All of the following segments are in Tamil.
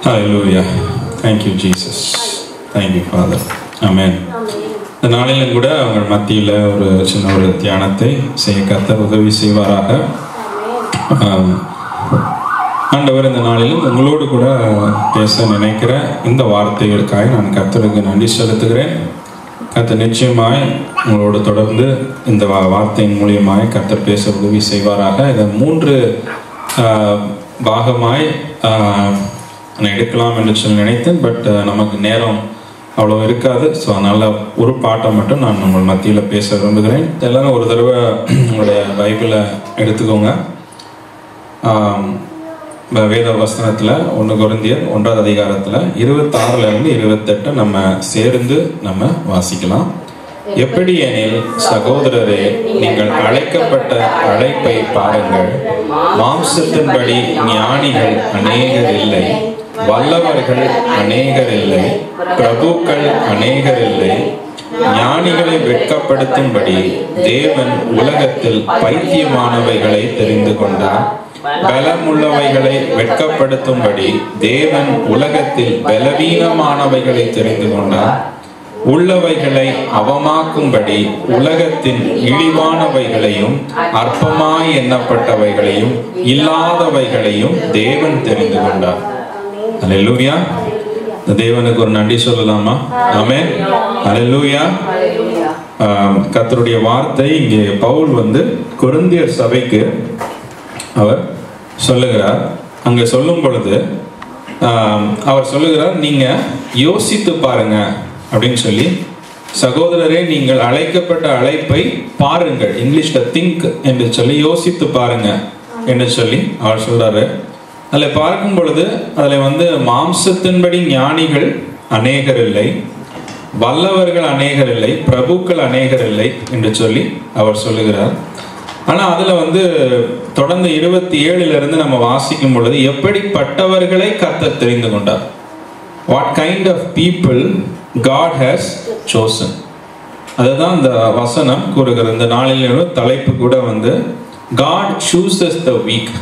Hallelujah. Thank you, Jesus. Thank you, Father. Amen. இந்த நாளிலும் கூட உங்கள் மத்தியில் ஒரு சின்ன ஒரு தியானத்தை செய்ய கர்த்தர் உதவி செய்வாராக ஆம். ஆண்டவர் இந்த நாளிலும் உங்களோடு கூட பேச நினைக்கிற இந்த வார்த்தைகளுக்காக நான் கர்த்தருக்கு நன்றி செலுத்துகிறேன் கர்த்தர் நிச்சயமாய் உங்களோடு தொடர்ந்து இந்த வா- வார்த்தையின் மூலியமாய் கர்த்தர் பேச உதவி செய்வாராக இதை மூன்று ஆஹ், பாகமாய் ஆஹ், நான் எடுக்கலாம் என்று சொல்லி நினைத்தேன் பட் நமக்கு நேரம் அவ்வளோ இருக்காது ஸோ அதனால் ஒரு பாட்டை மட்டும் நான் உங்கள் மத்தியில் பேச விரும்புகிறேன் எல்லாரும் ஒரு தடவை உங்களுடைய பைபிளை எடுத்துக்கோங்க ஆம், வ- வேத வசனத்தில் ஒன்று குருந்தியர் ஒன்றாவது அதிகாரத்தில் இருபத்தாறுல இருந்து இருபத்தெட்டை நம்ம சேர்ந்து நம்ம வாசிக்கலாம் எப்படி எனில் சகோதரரே நீங்கள் அழைக்கப்பட்ட அழைப்பை பாருங்கள் மாம்சத்தின்படி ஞானிகள் அநேகர் இல்லை வல்லவர்கள் அநேகர் இல்லை பிரபுக்கள் அநேகர் இல்லை ஞானிகளை வெட்கப்படுத்தும்படி தேவன் உலகத்தில் பைத்தியமானவைகளை தெரிந்து கொண்டார் பலமுள்ளவைகளை வெட்கப்படுத்தும்படி தேவன் உலகத்தில் பலவீனமானவைகளை தெரிந்து கொண்டார் உள்ளவைகளை அவமாக்கும்படி உலகத்தின் இழிவானவைகளையும் அற்பமாய் எண்ணப்பட்டவைகளையும் இல்லாதவைகளையும் தேவன் தெரிந்து கொண்டார் அல்லேலூயா இந்த தேவனுக்கு ஒரு நன்றி சொல்லலாமா ஆமென் அல்லேலூயா ஆம், கர்த்தருடைய வார்த்தை இங்கே பவுல் வந்து கொரிந்தியர் சபைக்கு அவர் சொல்லுகிறார் அங்க சொல்லும் பொழுது ஆம், அவர் சொல்லுகிறார் நீங்க யோசித்து பாருங்க அப்படின்னு சொல்லி சகோதரரே நீங்கள் அழைக்கப்பட்ட அழைப்பை பாருங்கள் இங்கிலீஷ்ல திங்க் என்று சொல்லி யோசித்து பாருங்க என்று சொல்லி அவர் சொல்றாரு அதில் பார்க்கும் பொழுது அதில் வந்து மாம்சத்தின்படி ஞானிகள் அநேகர் இல்லை வல்லவர்கள் அநேகர் இல்லை பிரபுக்கள் அநேகர் இல்லை என்று சொல்லி அவர் சொல்லுகிறார் ஆனா அதுல வந்து தொடர்ந்து இருபத்தி ஏழுல இருந்து நம்ம வாசிக்கும் பொழுது எப்படிப்பட்டவர்களை கர்த்தர் தெரிந்து கொண்டார் what kind of people God has chosen அதுதான் இந்த வசனம் கூறுகிறது இந்த நாளில் தலைப்பு கூட வந்து காட் சூசஸ் த வீக்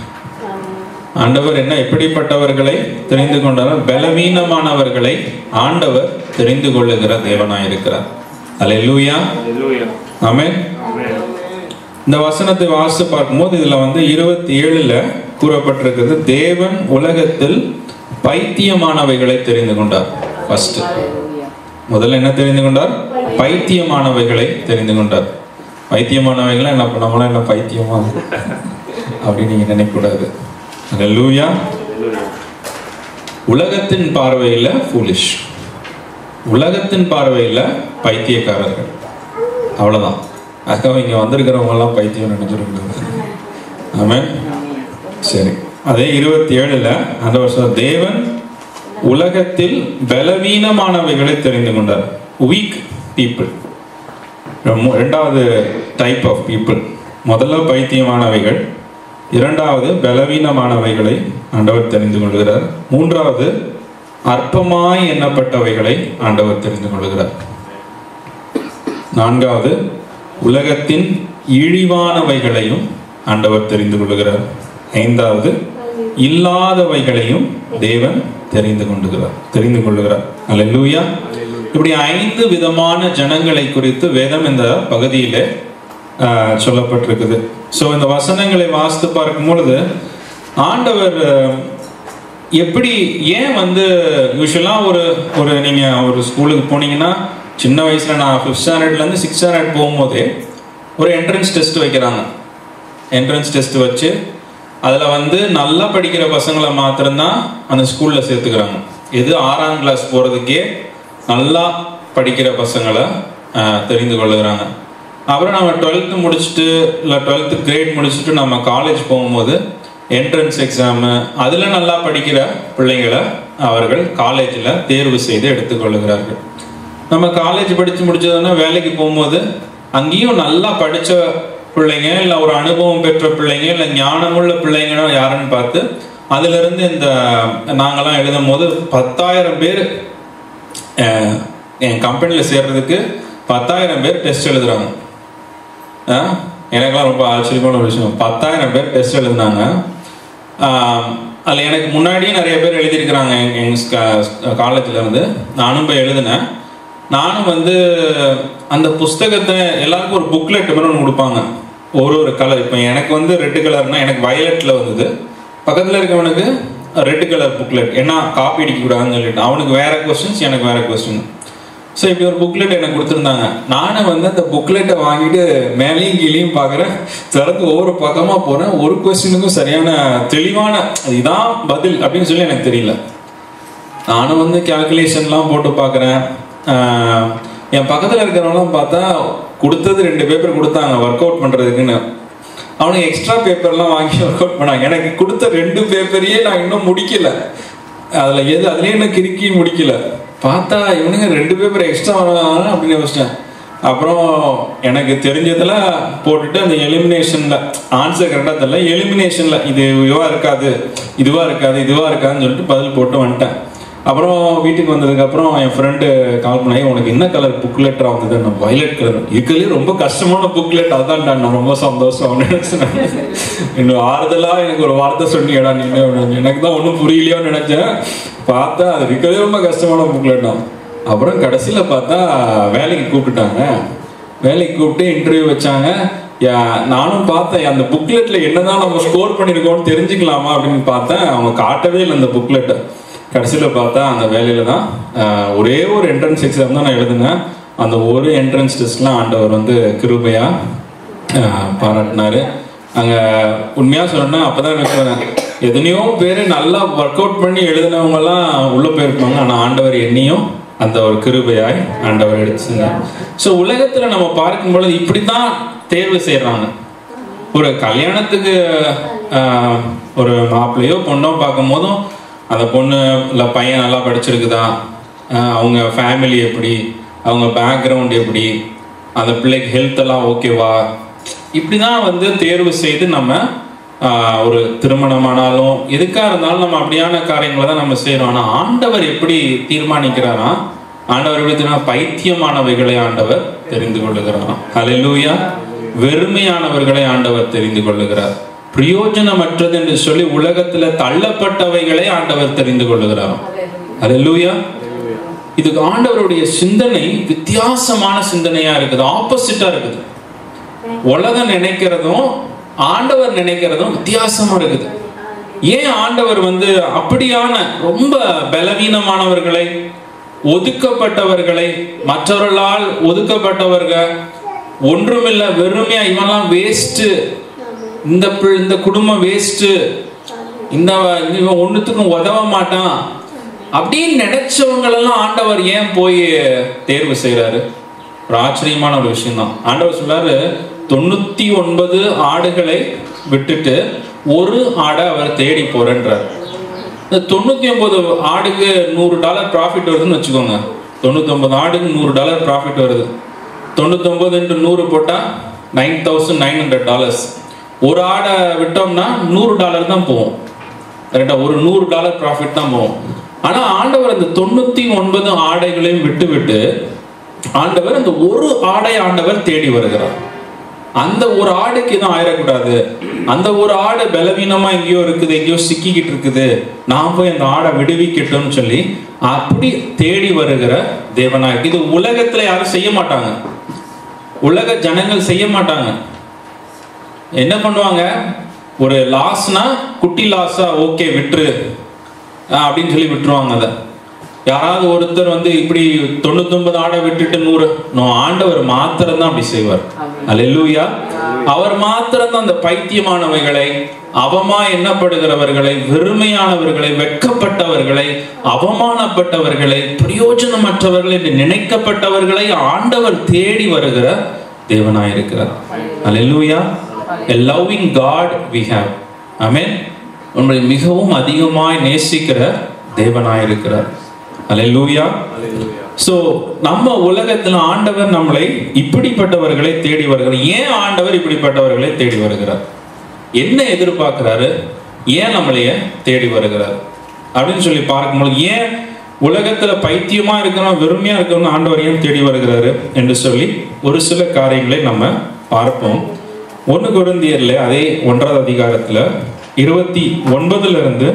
ஆண்டவர் என்ன எப்படிப்பட்டவர்களை தெரிந்து கொண்டாரோ பலவீனமானவர்களை ஆண்டவர் தெரிந்து கொள்ளுகிற தேவனாய் இருக்கிறார் அல்லேலூயா ஆமென் இந்த வசனத்தை வாசித்து பார்க்கும்போது இதுல வந்து இருபத்தி ஏழுல கூறப்பட்டிருக்கிறது தேவன் உலகத்தில் பைத்தியமானவைகளை தெரிந்து கொண்டார் ஃபர்ஸ்ட் முதல்ல என்ன தெரிந்து கொண்டார் பைத்தியமானவைகளை தெரிந்து கொண்டார் பைத்தியமானவைகளை என்ன நம்மளாம் என்ன பைத்தியமா அப்படின்னு நீங்க நினைக்கக்கூடாது அல்லேலூயா உலகத்தின் பார்வையில ஃபூலிஷ் உலகத்தின் பார்வையில பைத்தியக்காரர்கள் அவ்வளவுதான் அதுக்காக இங்க வந்திருக்கிறவங்க எல்லாம் பைத்தியம் நினைச்சிருக்கிறது ஆமென் சரி அதே இருபத்தி ஏழுல அந்த வருஷம் தேவன் உலகத்தில் பலவீனமானவைகளை தெரிந்து கொண்டார் வீக் பீப்புள் ரெண்டாவது டைப் ஆஃப் பீப்புள் முதல்ல பைத்தியமானவைகள் இரண்டாவது பலவீனமானவைகளை ஆண்டவர் தெரிந்து கொள்கிறார் மூன்றாவது அற்பமாய் எண்ணப்பட்டவைகளை ஆண்டவர் தெரிந்து கொள்கிறார் நான்காவது உலகத்தின் இழிவானவைகளையும் ஆண்டவர் தெரிந்து கொள்கிறார் ஐந்தாவது இல்லாதவைகளையும் தேவன் தெரிந்து கொண்டுகிறார் தெரிந்து கொள்ளுகிறார் அல்லேலூயா இப்படி ஐந்து விதமான ஜனங்களை குறித்து வேதம் இந்த பகுதியில ஆஹ், சொல்லப்பட்டிருக்குது ஸோ இந்த வசனங்களை வாசித்து பார்க்கும் பொழுது ஆண்டவர் ஆஹ், எப்படி ஏன் வந்து யூஸ்வலாக ஒரு ஒரு நீங்கள் ஒரு ஸ்கூலுக்கு போனீங்கன்னா சின்ன வயசில் நான் ஃபிஃப்த் ஸ்டாண்டர்ட்லேருந்து சிக்ஸ் ஸ்டாண்டர்ட் போகும்போதே ஒரு என்ட்ரன்ஸ் டெஸ்ட் வைக்கிறாங்க என்ட்ரன்ஸ் டெஸ்ட் வச்சு அதில் வந்து நல்லா படிக்கிற பசங்களை மாத்திரம்தான் அந்த ஸ்கூலில் சேர்த்துக்கிறாங்க எது ஆறாம் கிளாஸ் போகிறதுக்கே நல்லா படிக்கிற பசங்களை ஆஹ், தெரிந்து கொள்ளுகிறாங்க அப்புறம் நம்ம டுவெல்த்து முடிச்சுட்டு இல்லை டுவெல்த்து கிரேட் முடிச்சுட்டு நம்ம காலேஜ் போகும்போது என்ட்ரன்ஸ் எக்ஸாமு அதில் நல்லா படிக்கிற பிள்ளைங்களை அவர்கள் காலேஜில் தேர்வு செய்து எடுத்துக்கொள்ளுகிறார்கள் நம்ம காலேஜ் படித்து முடிச்சதுன்னா வேலைக்கு போகும்போது அங்கேயும் நல்லா படித்த பிள்ளைங்க இல்லை ஒரு அனுபவம் பெற்ற பிள்ளைங்க இல்லை ஞானமுள்ள பிள்ளைங்கன்னா யாருன்னு பார்த்து அதிலிருந்து இந்த நாங்கெல்லாம் எழுதும் போது பத்தாயிரம் பேர் அஹ், என் கம்பெனியில் சேர்றதுக்கு பத்தாயிரம் பேர் டெஸ்ட் எழுதுறாங்க ஆஹ், எனக்கெல்லாம் ரொம்ப ஆச்சரியமான ஒரு விஷயம் பத்தாயிரம் பேர் டெஸ்ட் எழுதுனாங்க ஆஹ், அதில் எனக்கு முன்னாடியே நிறைய பேர் எழுதியிருக்கிறாங்க எங்கள் காலேஜில் இருந்து நானும் போய் எழுதினேன் நானும் வந்து அந்த புஸ்தகத்தை எல்லாருக்கும் ஒரு புக்லெட் மாதிரி ஒன்று கொடுப்பாங்க ஒரு ஒரு கலர் இப்போ எனக்கு வந்து ரெட்டு கலர்னா எனக்கு வயலட்டில் வந்தது பக்கத்தில் இருக்கவனுக்கு ரெட் கலர் புக்லெட் ஏன்னா காப்பி அடிக்கக்கூடாதுன்னு சொல்லிட்டு அவனுக்கு வேற கொஸ்டின்ஸ் எனக்கு வேற கொஸ்டின் ஸோ இப்படி ஒரு புக்லெட் எனக்கு கொடுத்துருந்தாங்க நானும் வந்து அந்த புக்லெட்டை வாங்கிட்டு மேலேயும் கீழேயும் பார்க்குறேன் திறந்து ஒவ்வொரு பக்கமாக போகிறேன் ஒரு கொஸ்டினுக்கும் சரியான தெளிவான இதான் பதில் அப்படின்னு சொல்லி எனக்கு தெரியல நானும் வந்து கால்குலேஷன்லாம் போட்டு பார்க்குறேன் என் பக்கத்தில் இருக்கிறவங்களாம் பார்த்தா கொடுத்தது ரெண்டு பேப்பர் கொடுத்தாங்க ஒர்க் அவுட் பண்ணுறதுக்குன்னு அவனுக்கு எக்ஸ்ட்ரா பேப்பர்லாம் வாங்கி ஒர்க் அவுட் பண்ணாங்க எனக்கு கொடுத்த ரெண்டு பேப்பரையே நான் இன்னும் முடிக்கல அதில் எது அதுலேயே இன்னும் கிறுக்கி முடிக்கல பார்த்தா இவனுங்க ரெண்டு பேப்பர் எக்ஸ்ட்ரா வராங்க அப்படின்னு யோசிச்சேன் அப்புறம் எனக்கு தெரிஞ்சதில் போட்டுட்டு அந்த எலிமினேஷனில் ஆன்சர் கரெக்டாக தெரியல எலிமினேஷனில் இது இதுவாக இருக்காது இதுவாக இருக்காது இதுவாக இருக்காதுன்னு சொல்லிட்டு பதில் போட்டு வந்துட்டேன் அப்புறம் வீட்டுக்கு வந்ததுக்கப்புறம் என் ஃப்ரெண்டு கால் பண்ணி உனக்கு என்ன கலர் புக்லெட்டர் வந்தது நான் வயலட் கலர் இதுலேயே ரொம்ப கஷ்டமான புக்லெட் அதான் நான் ரொம்ப சந்தோஷம் நினைச்சேன் இன்னும் ஆறுதலாக எனக்கு ஒரு வார்த்தை சொன்னியடா நீ எனக்கு தான் ஒன்றும் புரியலையோன்னு நினைச்சேன் பார்த்தா அது இருக்கிறதே ரொம்ப கஷ்டமான புக்லெட் தான் அப்புறம் கடைசியில் பார்த்தா வேலைக்கு கூப்பிட்டுட்டாங்க வேலைக்கு கூப்பிட்டு இன்டர்வியூ வச்சாங்க நானும் பார்த்தேன் அந்த புக்லெட்ல என்னதான் நம்ம ஸ்கோர் பண்ணியிருக்கோம்னு தெரிஞ்சுக்கலாமா அப்படின்னு பார்த்தேன் அவங்க காட்டவே இல்லை அந்த புக்லெட்டை கடைசியில் பார்த்தா அந்த வேலையில தான் ஒரே ஒரு என்ட்ரன்ஸ் எக்ஸாம் தான் நான் எழுதுனேன் அந்த ஒரு என்ட்ரன்ஸ் டெஸ்ட்லாம் ஆண்டவர் வந்து கிருபையா பாராட்டினாரு அங்கே உண்மையாக சொல்லணும்னா அப்போ தான் எனக்கு எத்தனையோ பேர் நல்லா ஒர்க் அவுட் பண்ணி எழுதினவங்கலாம் உள்ளே போயிருப்பாங்க ஆனால் ஆண்டவர் என்னையும் அந்த ஒரு கிருபையாய் ஆண்டவர் எடுத்துங்க ஸோ உலகத்தில் நம்ம பார்க்கும் பொழுது இப்படி தான் தேர்வு செய்கிறாங்க ஒரு கல்யாணத்துக்கு ஒரு மாப்பிள்ளையோ பொண்ணோ பார்க்கும் போதும் அந்த பொண்ணு இல்லை பையன் நல்லா படிச்சிருக்குதா அவங்க ஃபேமிலி எப்படி அவங்க பேக்ரவுண்ட் எப்படி அந்த பிள்ளைக்கு ஹெல்த் எல்லாம் ஓகேவா இப்படி தான் வந்து தேர்வு செய்து நம்ம ஒரு திருமணமானாலும் எதுக்காக இருந்தாலும் நம்ம அப்படியான காரியங்களை தான் நம்ம செய்கிறோம் ஆனால் ஆண்டவர் எப்படி தீர்மானிக்கிறாரா ஆண்டவர் எப்படி தெரியும் பைத்தியமானவைகளை ஆண்டவர் தெரிந்து கொள்ளுகிறாராம் அலையூயா வெறுமையானவர்களை ஆண்டவர் தெரிந்து கொள்ளுகிறார் பிரயோஜனமற்றது என்று சொல்லி உலகத்துல தள்ளப்பட்டவைகளை ஆண்டவர் தெரிந்து கொள்ளுகிறார் அலையூயா இதுக்கு ஆண்டவருடைய சிந்தனை வித்தியாசமான சிந்தனையா இருக்குது ஆப்போசிட்டா இருக்குது உலகம் நினைக்கிறதும் ஆண்டவர் நினைக்கிறதும் வித்தியாசமா இருக்குது ஏன் ஆண்டவர் வந்து அப்படியான ரொம்ப பலவீனமானவர்களை ஒதுக்கப்பட்டவர்களை மற்றவர்களால் ஒதுக்கப்பட்டவர்கள் ஒன்றுமில்ல வெறுமையா இவெல்லாம் வேஸ்ட் இந்த இந்த குடும்பம் வேஸ்ட் இந்த இவன் ஒன்றுத்துக்கும் உதவ மாட்டான் அப்படின்னு நினைச்சவங்களெல்லாம் ஆண்டவர் ஏன் போய் தேர்வு செய்யறாரு ஒரு ஆச்சரியமான ஒரு விஷயம் தான் ஆண்டவர் சொல்றாரு தொண்ணூத்தி ஒன்பது ஆடுகளை விட்டுட்டு ஒரு ஆடை அவர் தேடி போறேன்றார் இந்த தொண்ணூத்தி ஒன்பது ஆடுக்கு நூறு டாலர் ப்ராஃபிட் வருதுன்னு வச்சுக்கோங்க தொண்ணூத்தி ஒன்பது ஆடுக்கு நூறு டாலர் ப்ராஃபிட் வருது தொண்ணூத்தி ஒன்பது இன்ட்டு நூறு போட்டா nine thousand nine hundred dollars ஒரு ஆடை விட்டோம்னா நூறு டாலர் தான் போவோம் கரெக்டா ஒரு நூறு டாலர் ப்ராஃபிட் தான் போவோம் ஆனா ஆண்டவர் அந்த தொண்ணூத்தி ஒன்பது ஆடைகளையும் விட்டு விட்டு ஆண்டவர் அந்த ஒரு ஆடை ஆண்டவர் தேடி வருகிறார் அந்த ஒரு ஆடுக்கு எதுவும் ஆயிடக்கூடாது அந்த ஒரு ஆடு பலவீனமா எங்கேயோ இருக்குது எங்கேயோ சிக்கிக்கிட்டு இருக்குது நான் போய் அந்த ஆடை விடுவிக்கட்டும்னு சொல்லி அப்படி தேடி வருகிற தேவனாய் இது உலகத்துல யாரும் செய்ய மாட்டாங்க உலக ஜனங்கள் செய்ய மாட்டாங்க என்ன பண்ணுவாங்க ஒரு லாஸ்னா குட்டி லாஸா ஓகே விட்டுரு அப்படின்னு சொல்லி விட்டுருவாங்க அதை யாராவது ஒருத்தர் வந்து இப்படி தொண்ணூத்தொன்பது ஆடை விட்டுட்டு நூறு நோ ஆண்டவர் மாத்திரம் தான் அப்படி செய்வார் அல்லூயா அவர் மாத்திரம் தான் அந்த பைத்தியமானவைகளை அவமா எண்ணப்படுகிறவர்களை வெறுமையானவர்களை வெட்கப்பட்டவர்களை அவமானப்பட்டவர்களை பிரயோஜனமற்றவர்கள் என்று நினைக்கப்பட்டவர்களை ஆண்டவர் தேடி வருகிற தேவனாயிருக்கிறார் அல்லூயா a loving God we have ஆமென் உங்களை மிகவும் அதிகமாய் நேசிக்கிற தேவனாயிருக்கிறார் அல்லேலூயா சோ நம்ம உலகத்துல ஆண்டவர் நம்மளை இப்படிப்பட்டவர்களை தேடி வருகிறார் ஏன் ஆண்டவர் இப்படிப்பட்டவர்களை தேடி வருகிறார் என்ன எதிர்பார்க்கிறாரு ஏன் நம்மளைய தேடி வருகிறார் அப்படின்னு சொல்லி பார்க்கும்போது ஏன் உலகத்துல பைத்தியமா இருக்கிறோம் வெறுமையா இருக்கிறோம் ஆண்டவர் ஏன் தேடி வருகிறாரு என்று சொல்லி ஒரு சில காரியங்களை நம்ம பார்ப்போம் ஒன்று குருந்தியர்ல அதே ஒன்றாவது அதிகாரத்துல இருபத்தி ஒன்பதுல இருந்து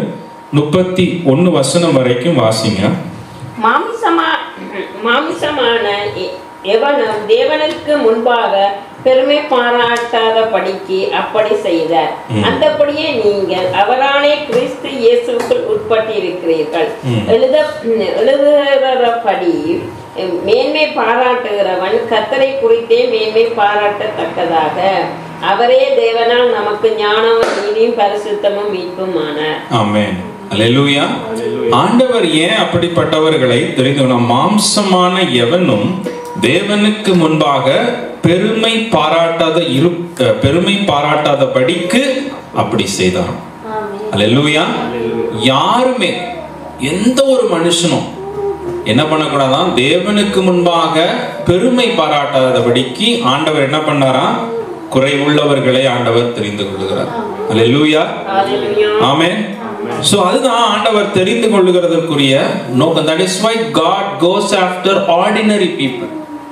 முப்பத்தி ஒன்னு வசனம் வரைக்கும் வாசிங்க மாமிசமா மாமிசமான எ- எவனும் தேவனுக்கு முன்பாக பெருமை பாராட்டாத படிக்கு அப்படி செய்தார் ம். அந்தபடியே நீங்கள் அவராலே கிறிஸ்து இயேசுக்குள் உட்பட்டிருக்கிறீர்கள் ம். எழுத எழுதுகிறபடி மேன்மை பாராட்டுகிறவன் கத்தரை குறித்தே மேன்மை பாராட்டத்தக்கதாக அவரே தேவனால் நமக்கு ஞானமும் நீதியும் பரிசுத்தமும் மீட்புமானார் ஆமென் அல்லேலூயா ஆண்டவர் ஏன் அப்படிப்பட்டவர்களை தெரிந்து கொள்ள- மாம்சமான எவனும் தேவனுக்கு முன்பாக பெருமை பாராட்டாத இரு அஹ், பெருமை பாராட்டாத படிக்கு அப்படி செய்தார் அல்லேலூயா யாருமே எந்த ஒரு மனுஷனும் என்ன பண்ணக்கூடாதான் தேவனுக்கு முன்பாக பெருமை பாராட்டாதபடிக்கு ஆண்டவர் என்ன பண்ணாராம் குறைவுள்ளவர்களை ஆண்டவர் தெரிந்து கொள்ளுகிறார் அல்லேலூயா ஹalleluya ஆமென் சோ அதுதான் ஆண்டவர் தெரிந்து கொள்ளுகிறதற்குரிய நோக்கம் that is why God goes after ordinary people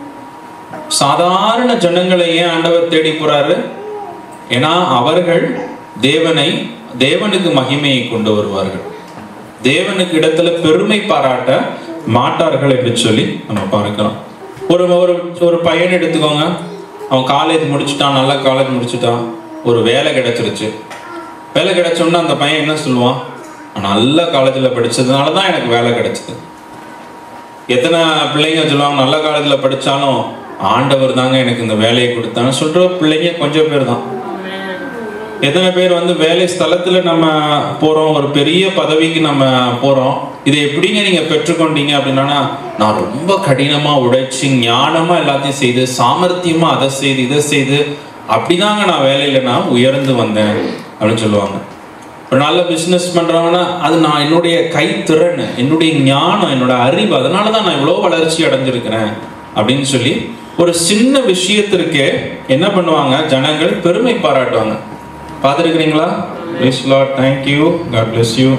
சாதாரண ஜனங்களை ஏன் ஆண்டவர் தேடி போறாரு ஏன்னா அவர்கள் தேவனை தேவனுக்கு மகிமையை கொண்டு வருவார்கள் தேவனுக்கு இடத்துல பெருமை பாராட்ட மாட்டார்கள் என்று சொல்லி நம்ம பார்க்கலாம் ஒரு ஒரு ஒரு பையன் எடுத்துக்கோங்க அவன் காலேஜ் முடிச்சுட்டான் நல்ல காலேஜ் முடிச்சுட்டான் ஒரு வேலை கிடைச்சிருச்சு வேலை கிடைச்சோன்னா அந்த பையன் என்ன சொல்லுவான் "நான் நல்ல காலேஜில் படிச்சதுனால தான் எனக்கு வேலை கிடைச்சது எத்தனை பிள்ளைங்க சொல்லுவாங்க நல்ல காலேஜில் படிச்சாலும் ஆண்டவர் தாங்க எனக்கு இந்த வேலையை கொடுத்தான்னு சொல்ற பிள்ளைங்க கொஞ்சம் பேர் தான் எத்தனை பேர் வந்து வேலை ஸ்தலத்துல நம்ம போறோம் ஒரு பெரிய பதவிக்கு நம்ம போறோம் இதை எப்படிங்க நீங்க பெற்றுக்கொண்டீங்க அப்படின்னா நான் ரொம்ப கடினமா உழைச்சு ஞானமா எல்லாத்தையும் செய்து சாமர்த்தியமா அதை செய்து இதை செய்து அப்படிதாங்க நான் வேலையில நான் உயர்ந்து வந்தேன் அப்படின்னு சொல்லுவாங்க ஒரு நல்ல பிசினஸ் பண்றவனா அது நான் என்னுடைய கைத்திறன் என்னுடைய ஞானம் என்னோட அறிவு அதனால தான் நான் இவ்வளோ வளர்ச்சி அடைஞ்சிருக்கிறேன் அப்படின்னு சொல்லி ஒரு சின்ன விஷயத்திற்கு என்ன பண்ணுவாங்க ஜனங்கள் பெருமை பாராட்டுவாங்க பார்த்துருக்கிறீங்களா praise Lord thank you God bless you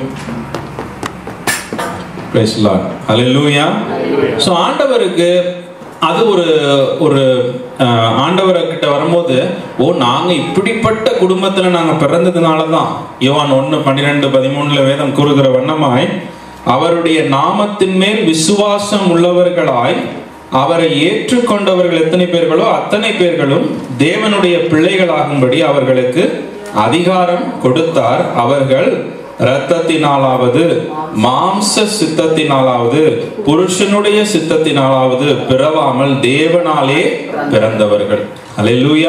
praise Lord ஹalleluya ஸோ ஆண்டவருக்கு அது ஒரு ஒரு அஹ், ஆண்டவர்கிட்ட வரும்போது ஓ நாங்க இப்படிப்பட்ட குடும்பத்துல நாங்க பிறந்ததுனால தான் யோவான் ஒன்று பன்னிரெண்டு பதிமூணுல வேதம் கூறுகிற வண்ணமாய் அவருடைய நாமத்தின் மேல் விசுவாசம் உள்ளவர்களாய் அவரை ஏற்றுக்கொண்டவர்கள் எத்தனை பேர்களோ அத்தனை பேர்களும் தேவனுடைய பிள்ளைகளாகும்படி அவர்களுக்கு அதிகாரம் கொடுத்தார் அவர்கள் இரத்தத்தினாலாவது மாம்ச சித்தத்தினாலாவது புருஷனுடைய சித்தத்தினாலாவது பிறவாமல் தேவனாலே பிறந்தவர்கள் அல்லேலூயா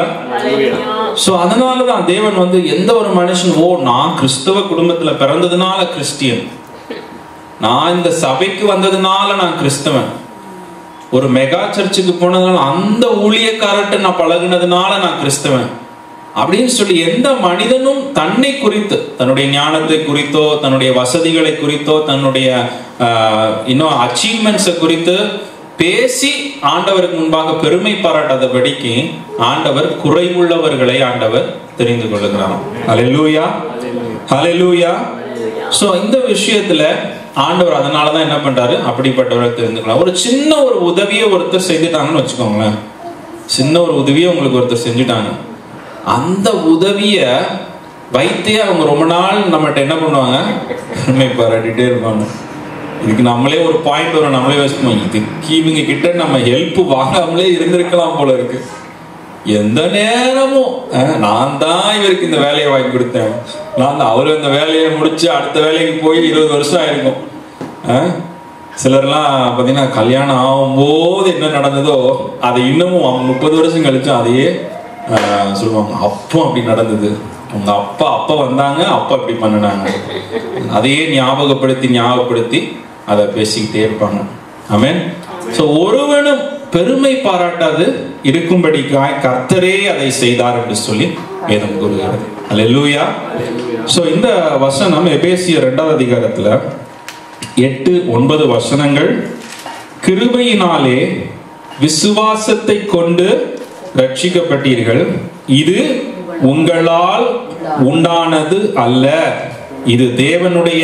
சோ அதனாலதான் தேவன் வந்து எந்த ஒரு மனுஷன் ஓ நான் கிறிஸ்தவ குடும்பத்துல பிறந்ததுனால கிறிஸ்டியன் நான் இந்த சபைக்கு வந்ததுனால நான் கிறிஸ்தவன் ஒரு மெகா சர்ச்சுக்கு போனதுனால அந்த ஊழியக்காரர்கிட்ட நான் பழகுனதுனால நான் கிறிஸ்தவன் அப்படின்னு சொல்லி எந்த மனிதனும் தன்னை குறித்து தன்னுடைய ஞானத்தை குறித்தோ தன்னுடைய வசதிகளை குறித்தோ தன்னுடைய ஆஹ், இன்னும் அச்சீவ்மெண்ட்ஸை குறித்து பேசி ஆண்டவருக்கு முன்பாக பெருமை பாராட்டாதபடிக்கு ஆண்டவர் குறைவுள்ளவர்களை ஆண்டவர் தெரிந்து கொள்ளுகிறார் ஹalleluya ஹalleluya சோ இந்த விஷயத்துல ஆண்டவர் அதனால தான் என்ன பண்றாரு அப்படிப்பட்டவரை தெரிந்துக்கலாம் ஒரு சின்ன ஒரு உதவியை ஒருத்தர் செஞ்சுட்டாங்கன்னு வச்சுக்கோங்களேன் சின்ன ஒரு உதவியை உங்களுக்கு ஒருத்தர் செஞ்சுட்டாங்க அந்த உதவிய வைத்தே அவங்க ரொம்ப நாள் நம்மகிட்ட என்ன பண்ணுவாங்க பெருமை பாராட்டிட்டே இருப்பாங்க இதுக்கு நம்மளே ஒரு பாயிண்ட் வரும் நம்மளே வச்சுக்கோம் இதுக்கு இவங்க கிட்ட நம்ம ஹெல்ப் வாங்காமலே இருந்திருக்கலாம் போல இருக்கு எந்த நேரமும் அஹ், நான் தான் இவருக்கு இந்த வேலையை வாங்கி கொடுத்தேன் நான் தான் அவர் இந்த வேலையை முடிச்சு அடுத்த வேலைக்கு போய் இருபது வருஷம் ஆயிருக்கும் அஹ், சிலர்லாம் பார்த்தீங்கன்னா கல்யாணம் ஆகும்போது என்ன நடந்ததோ அதை இன்னமும் அவங்க முப்பது வருஷம் கழிச்சும் அதையே அஹ், சொல்லுவாங்க அப்போ அப்படி நடந்தது உங்க அப்பா அப்பா வந்தாங்க அப்பா இப்படி பண்ணினாங்க அதையே ஞாபகப்படுத்தி ஞாபகப்படுத்தி அதை பேசிக்கிட்டே இருப்பாங்க ஆமென் சோ ஒருவனும் பெருமை பாராட்டாது இருக்கும்படிக்காய் கர்த்தரே அதை செய்தார் என்று சொல்லி வேதம் கூறுகிறது அல்லேலூயா சோ இந்த வசனம் எபேசிய இரண்டாவது அதிகாரத்துல எட்டு ஒன்பது வசனங்கள் கிருபையினாலே விசுவாசத்தை கொண்டு ரட்சிக்கப்பட்டீர்கள் இது உங்களால் உண்டானது அல்ல இது தேவனுடைய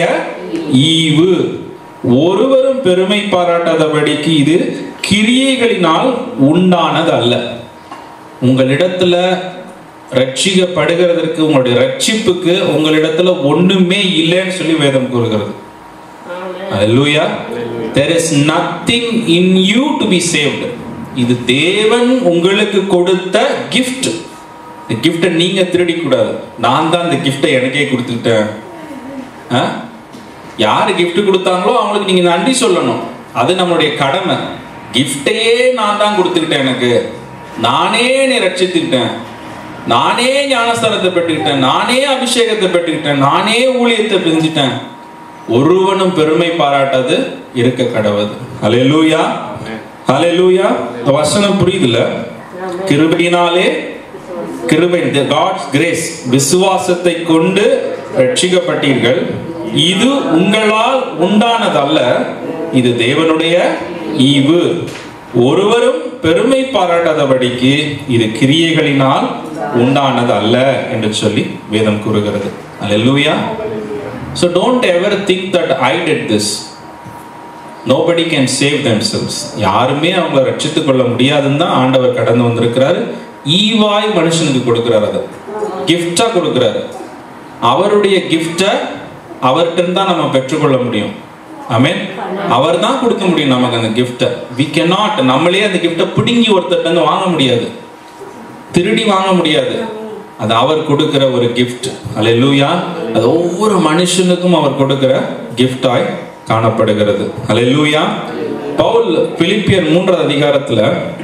ஈவு ஒருவரும் பெருமை பாராட்டாதபடிக்கு இது கிரியைகளினால் உண்டானது அல்ல உங்களிடத்துல ரட்சிக்கப்படுகிறதற்கு உங்களுடைய ரட்சிப்புக்கு உங்களிடத்துல ஒண்ணுமே இல்லைன்னு சொல்லி வேதம் கூறுகிறது ஆமென். Hallelujah. There is nothing in you to be saved. இது தேவன் உங்களுக்கு கொடுத்த gift. இந்த கிஃப்டை நீங்க திருடி கூடாது நான் தான் இந்த கிஃப்டை எனக்கே கொடுத்துக்கிட்டேன் ஆ? யாரு gift கொடுத்தாங்களோ அவங்களுக்கு நீங்க நன்றி சொல்லணும் அது நம்மளுடைய கடமை கிஃப்டையே நான் தான் கொடுத்துக்கிட்டேன் எனக்கு நானே நீ ரட்சித்துக்கிட்டேன் நானே ஞானஸ்தானத்தை பெற்றுக்கிட்டேன் நானே அபிஷேகத்தை பெற்றுக்கிட்டேன் நானே ஊழியத்தை செஞ்சுட்டேன் ஒருவனும் பெருமை பாராட்டாது இருக்க கடவுது ஹalleluya ஹalleluya இந்த வசனம் புரியுதுல கிருபையினாலே கிருபை காட்ஸ் கிரேஸ் விசுவாசத்தை கொண்டு ரட்சிக்கப்பட்டீர்கள் இது உங்களால் உண்டானதல்ல இது தேவனுடைய ஈவு ஒருவரும் பெருமை பாராட்டாதபடிக்கு இது கிரியைகளினால் உண்டானது அல்ல என்று சொல்லி வேதம் கூறுகிறது அல்லேலூயா So don't ever think that I did this. Nobody can save themselves. யாருமே அவங்கள ரட்சித்துக் கொள்ள முடியாதுன்னு தான் ஆண்டவர் கடந்து வந்திருக்கிறாரு ஈவாய் மனுஷனுக்கு கொடுக்கிறார் அதை கிஃப்டா கொடுக்கிறாரு அவருடைய கிஃப்டை அவர்கிட்ட தான் நம்ம பெற்றுக்கொள்ள முடியும் ஆமென் அவர் தான் கொடுக்க முடியும் நமக்கு அந்த கிஃப்டை வி cannot நம்மளே அந்த கிஃப்டை பிடுங்கி ஒருத்தர்ட்ட இருந்து வாங்க முடியாது திருடி வாங்க முடியாது அது அவர் கொடுக்கிற ஒரு கிஃப்ட் அல்லேலூயா அது ஒவ்வொரு மனுஷனுக்கும் அவர் கொடுக்கிற கிஃப்டாய் காணப்படுகிறது அல்லேலூயா பவுல் பிலிப்பியர் மூன்றாவது அதிகாரத்துல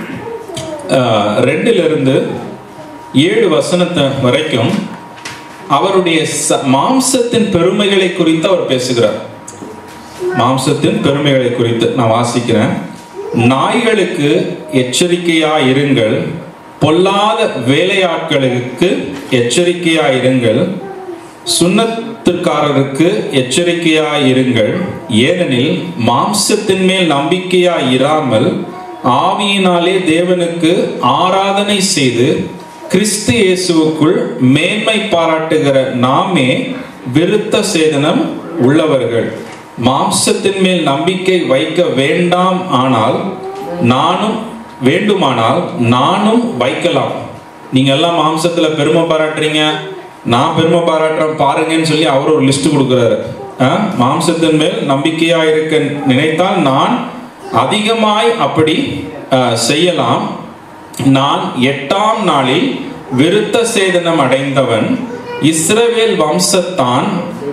ஆஹ், ரெண்டுல இருந்து ஏழு வசனத்தை வரைக்கும் அவருடைய ச- மாம்சத்தின் பெருமைகளை குறித்து அவர் பேசுகிறார் மாம்சத்தின் பெருமைகளை குறித்து நான் வாசிக்கிறேன் நாய்களுக்கு எச்சரிக்கையா இருங்கள் பொல்லாத வேலையாட்களுக்கு எச்சரிக்கையா இருங்கள் சுண்ணத்துக்காரருக்கு எச்சரிக்கையா இருங்கள் ஏனெனில் மாம்சத்தின் மேல் நம்பிக்கையா இராமல் ஆவியினாலே தேவனுக்கு ஆராதனை செய்து கிறிஸ்து இயேசுவுக்குள் மேன்மை பாராட்டுகிற நாமே விருத்த சேதனம் உள்ளவர்கள் மாம்சத்தின் மேல் நம்பிக்கை வைக்க வேண்டாம் ஆனால் நானும் வேண்டுமானால் நானும் வைக்கலாம் நீங்க எல்லாம் மாம்சத்துல பெருமை பாராட்டுறீங்க நான் பெருமை பாராட்டுறேன் பாருங்கன்னு சொல்லி அவர் ஒரு லிஸ்ட் கொடுக்குறாரு ஆ? மாம்சத்தின் மேல் நம்பிக்கையா இருக்க நினைத்தால் நான் அதிகமாய் அப்படி ஆ, செய்யலாம் நான் எட்டாம் நாளில் விருத்த சேதனம் அடைந்தவன் இஸ்ரவேல் வம்சத்தான்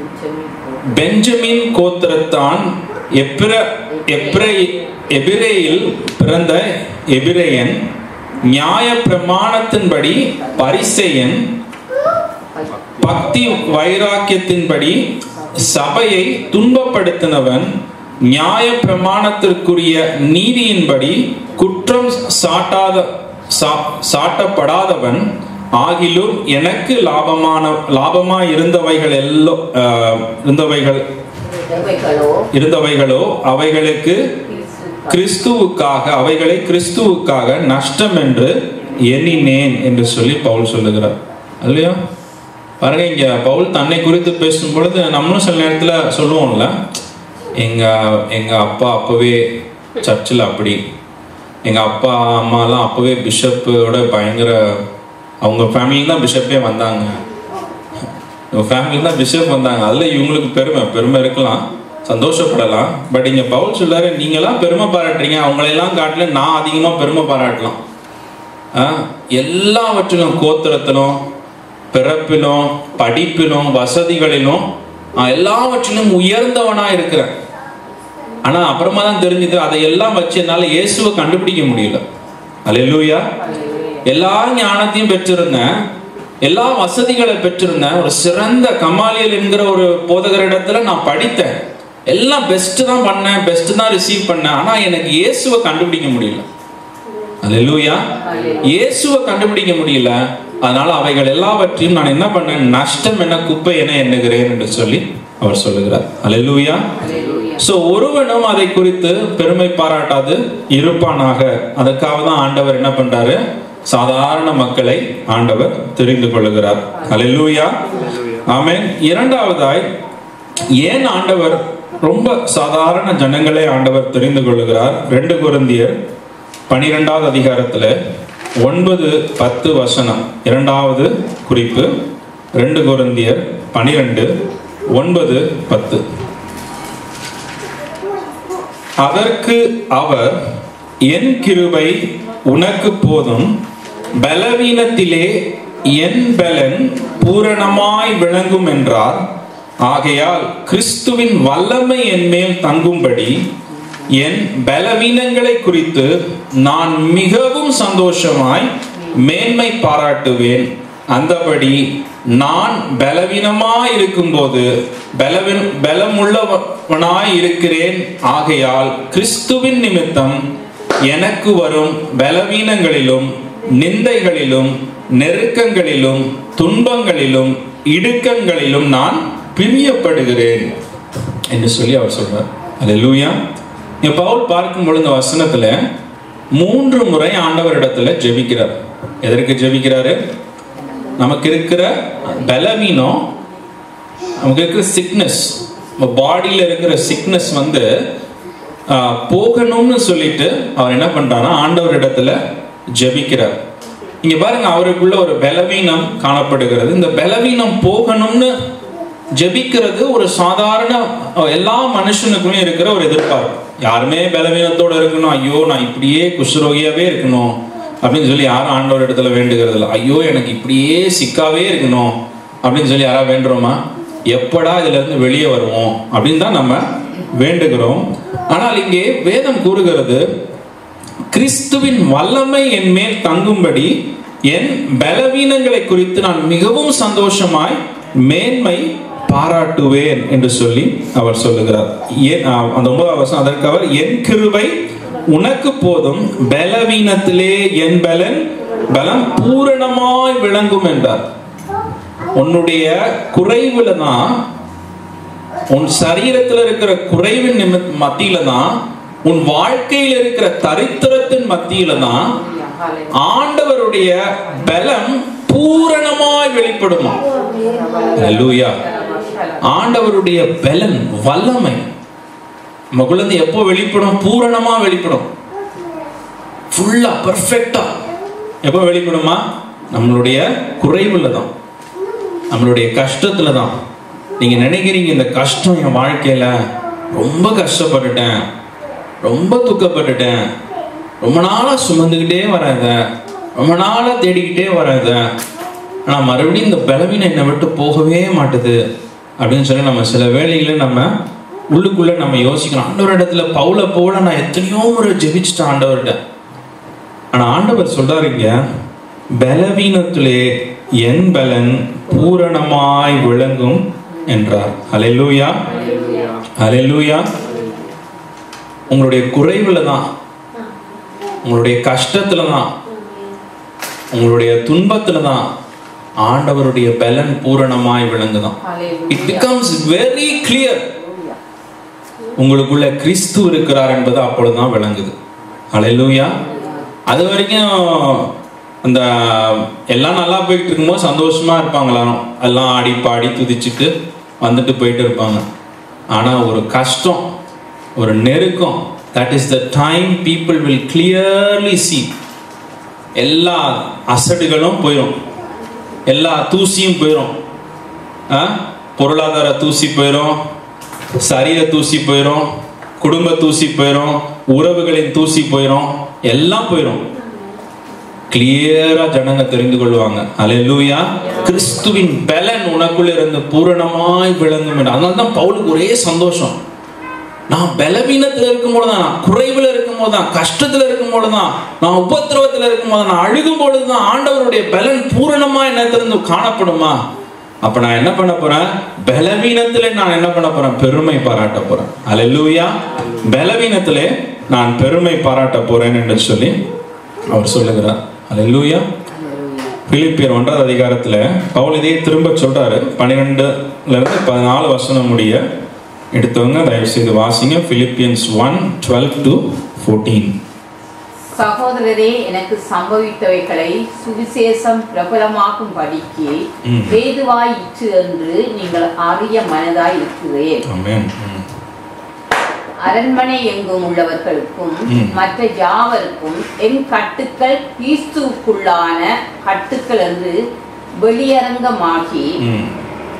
பெஞ்சமின் கோத்திரத்தான் எப்ர எப்ரை எபிரேயில் பிறந்த எபிரேயன் நியாய பிரமாணத்தின்படி பரிசேயன் பக்தி வைராக்கியத்தின்படி சபையை துன்பப்படுத்தினவன் நியாய பிரமாணத்திற்குரிய நீதியின்படி குற்றம் சாட்டாத சா- சாட்டப்படாதவன் ஆகிலும் எனக்கு லாபமான லாபமா இருந்தவைகள் எல்லோ ஆஹ், இருந்தவைகள் தேவைகளோ இருந்தவைகளோ அவைகளுக்கு கிறிஸ்துவுக்காக அவைகளை கிறிஸ்துவுக்காக நஷ்டம் என்று எண்ணினேன் என்று சொல்லி பவுல் சொல்லுகிறார் இல்லையா பாருங்க இங்க பவுல் தன்னை குறித்து பேசும் பொழுது நம்மளும் சில நேரத்துல சொல்லுவோம்ல எங்க எங்க அப்பா அப்பவே சர்ச்சில் அப்படி எங்க அப்பா அம்மாலாம் அப்பவே பிஷப்போட பயங்கர அவங்க ஃபேமிலிக்கு தான் பிஷப்பே வந்தாங்க இவங்க ஃபேமிலி தான் பிஷப் வந்தாங்க அதில் இவங்களுக்கு பெருமை பெருமை இருக்கலாம் சந்தோஷப்படலாம் பட் இங்க பவுல் சொல்றாரு நீங்களாம் பெருமை பாராட்டுறீங்க அவங்களையெல்லாம் காட்டில நான் அதிகமா பெருமை பாராட்டலாம் ஆ, எல்லாவற்றிலும் கோத்திரத்திலும் பிறப்பிலும் படிப்பிலும் வசதிகளிலும் நான் எல்லாவற்றிலும் உயர்ந்தவனா இருக்கிறேன் ஆனா அப்புறமா தான் தெரிஞ்சது அதை எல்லாம் வச்சு என்னால இயேசுவை கண்டுபிடிக்க முடியல அல்லேலூயா எல்லா ஞானத்தையும் பெற்றிருந்தேன் எல்லா வசதிகளை பெற்றிருந்தேன் ஒரு சிறந்த கமாலியல் என்கிற ஒரு போதகரிடத்துல நான் படித்தேன் எல்லாம் பெஸ்ட் தான் பண்ணேன் பெஸ்ட் தான் ரிசீவ் பண்ணேன் ஆனா எனக்கு இயேசுவை கண்டுபிடிக்க முடியல அல்லேலூயா இயேசுவை கண்டுபிடிக்க முடியல அதனால அவைகள் எல்லாவற்றையும் நான் என்ன பண்ணேன் நஷ்டம் என்ன குப்பை என எண்ணுகிறேன் என்று சொல்லி அவர் சொல்லுகிறார் அல்லேலூயா சோ ஒருவனும் அதை குறித்து பெருமை பாராட்டாது இருப்பானாக அதற்காக தான் ஆண்டவர் என்ன பண்றாரு சாதாரண மக்களை ஆண்டவர் தெரிந்து கொள்ளுகிறார் அல்லேலூயா ஆமென் இரண்டாவதாய் ஏன் ஆண்டவர் ரொம்ப சாதாரண ஜனங்களை ஆண்டவர் தெரிந்து கொள்ளுகிறார் ரெண்டு குருந்தியர் பனிரெண்டாவது அதிகாரத்துல ஒன்பது பத்து வசனம் இரண்டாவது குறிப்பு ரெண்டு கொரிந்தியர் பனிரெண்டு ஒன்பது பத்து அதற்கு அவர் என் கிருபை உனக்கு போதும் பலவீனத்திலே என் பலன் பூரணமாய் விளங்கும் என்றார் ஆகையால் கிறிஸ்துவின் வல்லமை என் மேல் தங்கும்படி என் பலவீனங்களை குறித்து நான் மிகவும் சந்தோஷமாய் மேன்மை பாராட்டுவேன் அந்தபடி நான் பலவீனமாய் இருக்கும்போது பலவீன பலமுள்ளவனாய் இருக்கிறேன் ஆகையால் கிறிஸ்துவின் நிமித்தம் எனக்கு வரும் பலவீனங்களிலும் நிந்தைகளிலும் நெருக்கங்களிலும் துன்பங்களிலும் இடுக்கங்களிலும் நான் பிரியப்படுகிறேன் என்று சொல்லி அவர் சொல்றார் அல்லேலூயா இங்க பவுல் பார்க்கும் பொழுது இந்த வசனத்துல மூன்று முறை ஆண்டவரிடத்துல ஜெபிக்கிறார் எதற்கு ஜெபிக்கிறாரு நமக்கு இருக்கிற பலவீனம் நமக்கு இருக்கிற சிக்னஸ் நம்ம பாடியில் இருக்கிற சிக்னஸ் வந்து ஆஹ், போகணும்னு சொல்லிட்டு அவர் என்ன பண்றாருன்னா ஆண்டவர் இடத்துல ஜெபிக்கிறார் இங்க பாருங்க அவருக்குள்ள ஒரு பலவீனம் காணப்படுகிறது இந்த பலவீனம் போகணும்னு ஜெபிக்கிறது ஒரு சாதாரண அஹ், எல்லா மனுஷனுக்குமே இருக்கிற ஒரு எதிர்பார்ப்பு யாருமே பலவீனத்தோட இருக்கணும் ஐயோ நான் இப்படியே குஷ்ரோகியாவே இருக்கணும் அப்படின்னு சொல்லி யாரும் ஆண்டவர் இடத்துல வேண்டுகிறது இல்லை ஐயோ எனக்கு இப்படியே சிக்காவே இருக்கணும் அப்படின்னு சொல்லி யாராவது வேண்டுறோமா எப்படா இதுல இருந்து வெளியே வருவோம் அப்படின்னு தான் நம்ம வேண்டுகிறோம் ஆனால் இங்கே வேதம் கூறுகிறது கிறிஸ்துவின் வல்லமை என் மேல் தங்கும்படி என் பலவீனங்களை குறித்து நான் மிகவும் சந்தோஷமாய் மேன்மை பாராட்டுவேன் என்று சொல்லி அவர் சொல்லுகிறார் ஏன் ஆ, அந்த ஒன்பதாவது வருஷம் அதற்கு அவர் என் கிருபை உனக்கு போதும் பலவீனத்திலே என் பலன் பலம் பூரணமாய் விளங்கும் என்றார் உன்னுடைய குறைவுல தான் உன் சரீரத்துல இருக்கிற குறைவின் நிமித் மத்தியில தான் உன் வாழ்க்கையில் இருக்கிற தரித்திரத்தின் மத்தியில தான் ஆண்டவருடைய பலம் பூரணமாய் வெளிப்படுமா அல்லூயா ஆண்டவருடைய பலன் வல்லமை நம்ம குழந்தை எப்போ வெளிப்படும் பூரணமா வெளிப்படும் ஃபுல்லா பர்ஃபெக்டா எப்போ வெளிப்படுமா நம்மளுடைய குறைவுல தான் நம்மளுடைய கஷ்டத்துல தான் நீங்க நினைக்கிறீங்க இந்த கஷ்டம் என் வாழ்க்கையில ரொம்ப கஷ்டப்பட்டுட்டேன் ரொம்ப துக்கப்பட்டுட்டேன் ரொம்ப நாளா சுமந்துக்கிட்டே வராத ரொம்ப நாளா தேடிக்கிட்டே வராத ஆனா மறுபடியும் இந்த பலவீனம் என்னை விட்டு போகவே மாட்டுது அப்படின்னு சொல்லி நம்ம சில வேளைகளை நம்ம உள்ளுக்குள்ள நம்ம யோசிக்கணும் ஆண்டவர் இடத்துல பவுல போல நான் எத்தனையோ முறை ஜெபிச்சிட்டேன் ஆண்டவர்கிட்ட ஆனா ஆண்டவர் சொல்றாருங்க பலவீனத்திலே என் பலன் பூரணமாய் விளங்கும் என்றார் ஹalleluya ஹalleluya உங்களுடைய குறைவுல தான் உங்களுடைய கஷ்டத்துல தான் உங்களுடைய துன்பத்துல தான் ஆண்டவருடைய பலன் பூரணமாய் விளங்குதான் இட் பிகம்ஸ் வெரி கிளியர் உங்களுக்குள்ள கிறிஸ்து இருக்கிறார் என்பது அப்பொழுதுதான் விளங்குது ஹalleluya அது வரைக்கும் அந்த எல்லாம் நல்லா போயிட்டு இருக்கும்போது சந்தோஷமா இருப்பாங்க எல்லாரும் எல்லாம் ஆடி பாடி துதிச்சுட்டு வந்துட்டு போயிட்டு இருப்பாங்க ஆனா ஒரு கஷ்டம் ஒரு நெருக்கம் that is the time people will clearly see எல்லா அசடுகளும் போயிடும் எல்லா தூசியும் போயிடும் ஆ? பொருளாதார தூசி போயிடும் சரீர தூசி போயிடும் குடும்ப தூசி போயிடும் உறவுகளின் தூசி போயிடும் எல்லாம் போயிடும் கிளியரா ஜனங்க தெரிந்து கொள்வாங்க அல்லேலூயா கிறிஸ்துவின் பலன் உனக்குள்ள இருந்து பூரணமாய் விளங்கும் என்று அதனால தான் பவுலுக்கு ஒரே சந்தோஷம் நான் பலவீனத்துல இருக்கும்போது தான் நான் குறைவுல இருக்கும்போது தான் கஷ்டத்துல இருக்கும்போது தான் நான் உபத்திரவத்துல இருக்கும்போது நான் அழுகும் பொழுது தான் ஆண்டவருடைய பலன் பூரணமா என்னத்திலிருந்து காணப்படுமா அப்ப நான் என்ன பண்ண போறேன் பலவீனத்திலே நான் என்ன பண்ண போறேன் பெருமை பாராட்ட போறேன் அல்லேலூயா பலவீனத்திலே நான் பெருமை பாராட்ட போறேன் என்று சொல்லி அவர் சொல்லுகிறார் அல்லேலூயா பிலிப்பியர் ஒன்றாவது அதிகாரத்துல பவுல் இதையே திரும்ப சொல்றாரு பன்னிரெண்டுல இருந்து பதினாலு வசனம் முடிய எடுத்தவங்க தயவு செய்து வாசிங்க Philippians one twelve to fourteen சகோதரரே எனக்கு சம்பவித்தவைகளை சுவிசேஷம் பிரபலமாக்கும் படிக்கு ம். வேதுவாயிற்று என்று நீங்கள் அறிய மனதாய் இருக்கிறேன் ஆமென் ம். அரண்மனை எங்கும் உள்ளவர்களுக்கும் ம். மற்ற யாவருக்கும் என் கட்டுக்கள் கிறிஸ்துவுக்குள்ளான கட்டுக்கள் என்று வெளியரங்கமாகி ம்.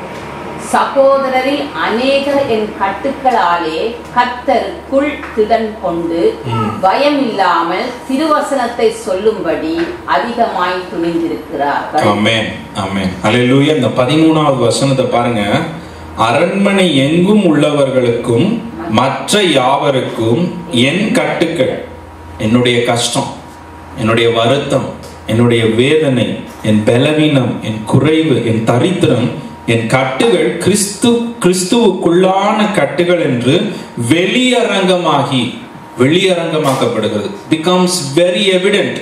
சகோதரரில் அநேகர் என் கட்டுக்களாலே கத்தருக்குள் திடன் கொண்டு ம். பயம் இல்லாமல் திருவசனத்தை சொல்லும்படி அதிகமாய் துணிந்திருக்கிறார்கள் ஆமென் ஆமென் அல்லேலூயா இந்த பதிமூணாவது வசனத்தை பாருங்க அரண்மனை எங்கும் உள்ளவர்களுக்கும் மற்ற யாவருக்கும் என் கட்டுக்கள் என்னுடைய கஷ்டம் என்னுடைய வருத்தம் என்னுடைய வேதனை என் பலவீனம் என் குறைவு என் தரித்திரம் என் கட்டுகள் கிறிஸ்து கிறிஸ்துவுக்குள்ளான கட்டுகள் என்று வெளியரங்கமாகி வெளியரங்கமாக்கப்படுகிறது பிகம்ஸ் வெரி எவிடென்ட்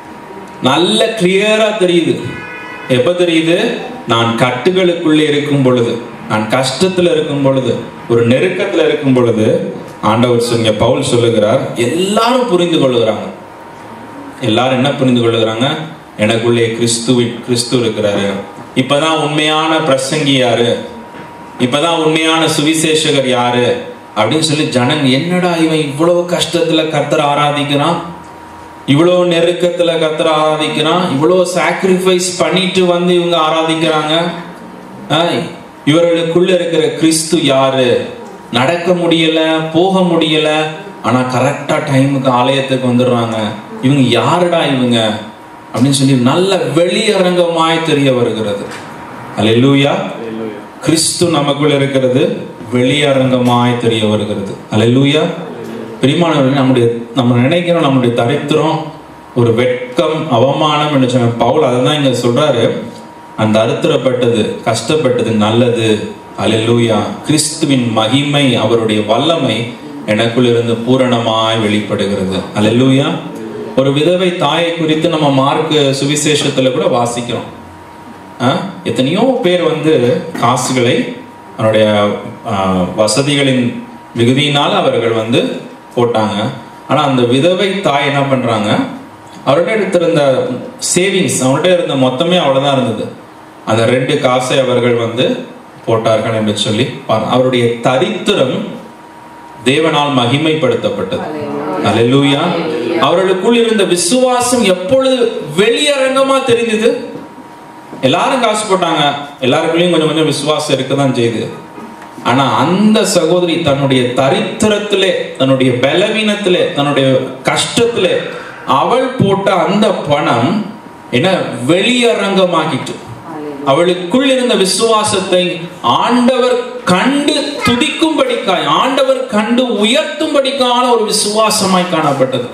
நல்ல கிளியரா தெரியுது எப்ப தெரியுது நான் கட்டுகளுக்குள்ளே இருக்கும் பொழுது நான் கஷ்டத்துல இருக்கும் பொழுது ஒரு நெருக்கத்துல இருக்கும் பொழுது ஆண்டவர் சொன்ன பவுல் சொல்லுகிறார் எல்லாரும் புரிந்து கொள்ளுகிறாங்க எல்லாரும் என்ன புரிந்து கொள்ளுகிறாங்க எனக்குள்ளே கிறிஸ்துவின் கிறிஸ்து இருக்கிறாரு இப்பதான் உண்மையான பிரசங்கி யாரு இப்பதான் உண்மையான சுவிசேஷகர் யாரு அப்படின்னு சொல்லி ஜனங்க என்னடா இவன் இவ்வளவு கஷ்டத்துல கர்த்தர் ஆராதிக்கிறான் இவ்வளோ நெருக்கத்துல கர்த்தர் ஆராதிக்கிறான் இவ்வளோ சாக்ரிஃபைஸ் பண்ணிட்டு வந்து இவங்க ஆராதிக்கிறாங்க ஆய், இவர்களுக்குள்ள இருக்கிற கிறிஸ்து யாரு நடக்க முடியல போக முடியல ஆனா கரெக்டா டைமுக்கு ஆலயத்துக்கு வந்துடுறாங்க இவங்க யாருடா இவங்க அப்படின்னு சொல்லி நல்ல வெளியரங்கமாய் தெரிய வருகிறது அல்லேலூயா கிறிஸ்து நமக்குள்ள இருக்கிறது வெளியரங்கமாய் தெரிய வருகிறது அல்லேலூயா பிரிமானவர்கள் நம்முடைய நம்ம நினைக்கிறோம் நம்முடைய தரித்திரம் ஒரு வெட்கம் அவமானம் என்று சொன்ன பவுல் அதை தான் இங்க சொல்றாரு அந்த அறுத்தரப்பட்டது கஷ்டப்பட்டது நல்லது அல்லேலூயா கிறிஸ்துவின் மகிமை அவருடைய வல்லமை எனக்குள் இருந்து பூரணமாய் வெளிப்படுகிறது அல்லேலூயா ஒரு விதவை தாயை குறித்து நம்ம மார்க் சுவிசேஷத்துல கூட வாசிக்கிறோம் ஆ? எத்தனையோ பேர் வந்து காசுகளை அவருடைய ஆ, வசதிகளின் மிகுதியினால் அவர்கள் வந்து போட்டாங்க ஆனா அந்த விதவை தாய் என்ன பண்றாங்க அவர்கிட்ட இருந்த சேவிங்ஸ் அவர்கிட்ட இருந்த மொத்தமே அவ்வளவுதான் இருந்தது அந்த ரெண்டு காசை அவர்கள் வந்து போட்டார்கள் என்று சொல்லி பாருங்க. அவருடைய தரித்திரம் தேவனால் மகிமைப்படுத்தப்பட்டது அல்லேலூயா அவர்களுக்குள் இருந்த விசுவாசம் எப்பொழுது வெளியரங்கமா தெரிந்தது எல்லாரும் காசு போட்டாங்க எல்லாருக்குள்ளயும் கொஞ்சம் கொஞ்சம் விசுவாசம் இருக்கதான் செய்யுது ஆனா அந்த சகோதரி தன்னுடைய தரித்திரத்திலே தன்னுடைய பலவீனத்திலே தன்னுடைய கஷ்டத்திலே அவள் போட்ட அந்த பணம் என்ன வெளியரங்கமாகிட்டு அவளுக்குள் இருந்த விசுவாசத்தை ஆண்டவர் கண்டு துதிக்கும்படிக்காய் ஆண்டவர் கண்டு உயர்த்தும்படிக்கான ஒரு விசுவாசமாய் காணப்பட்டது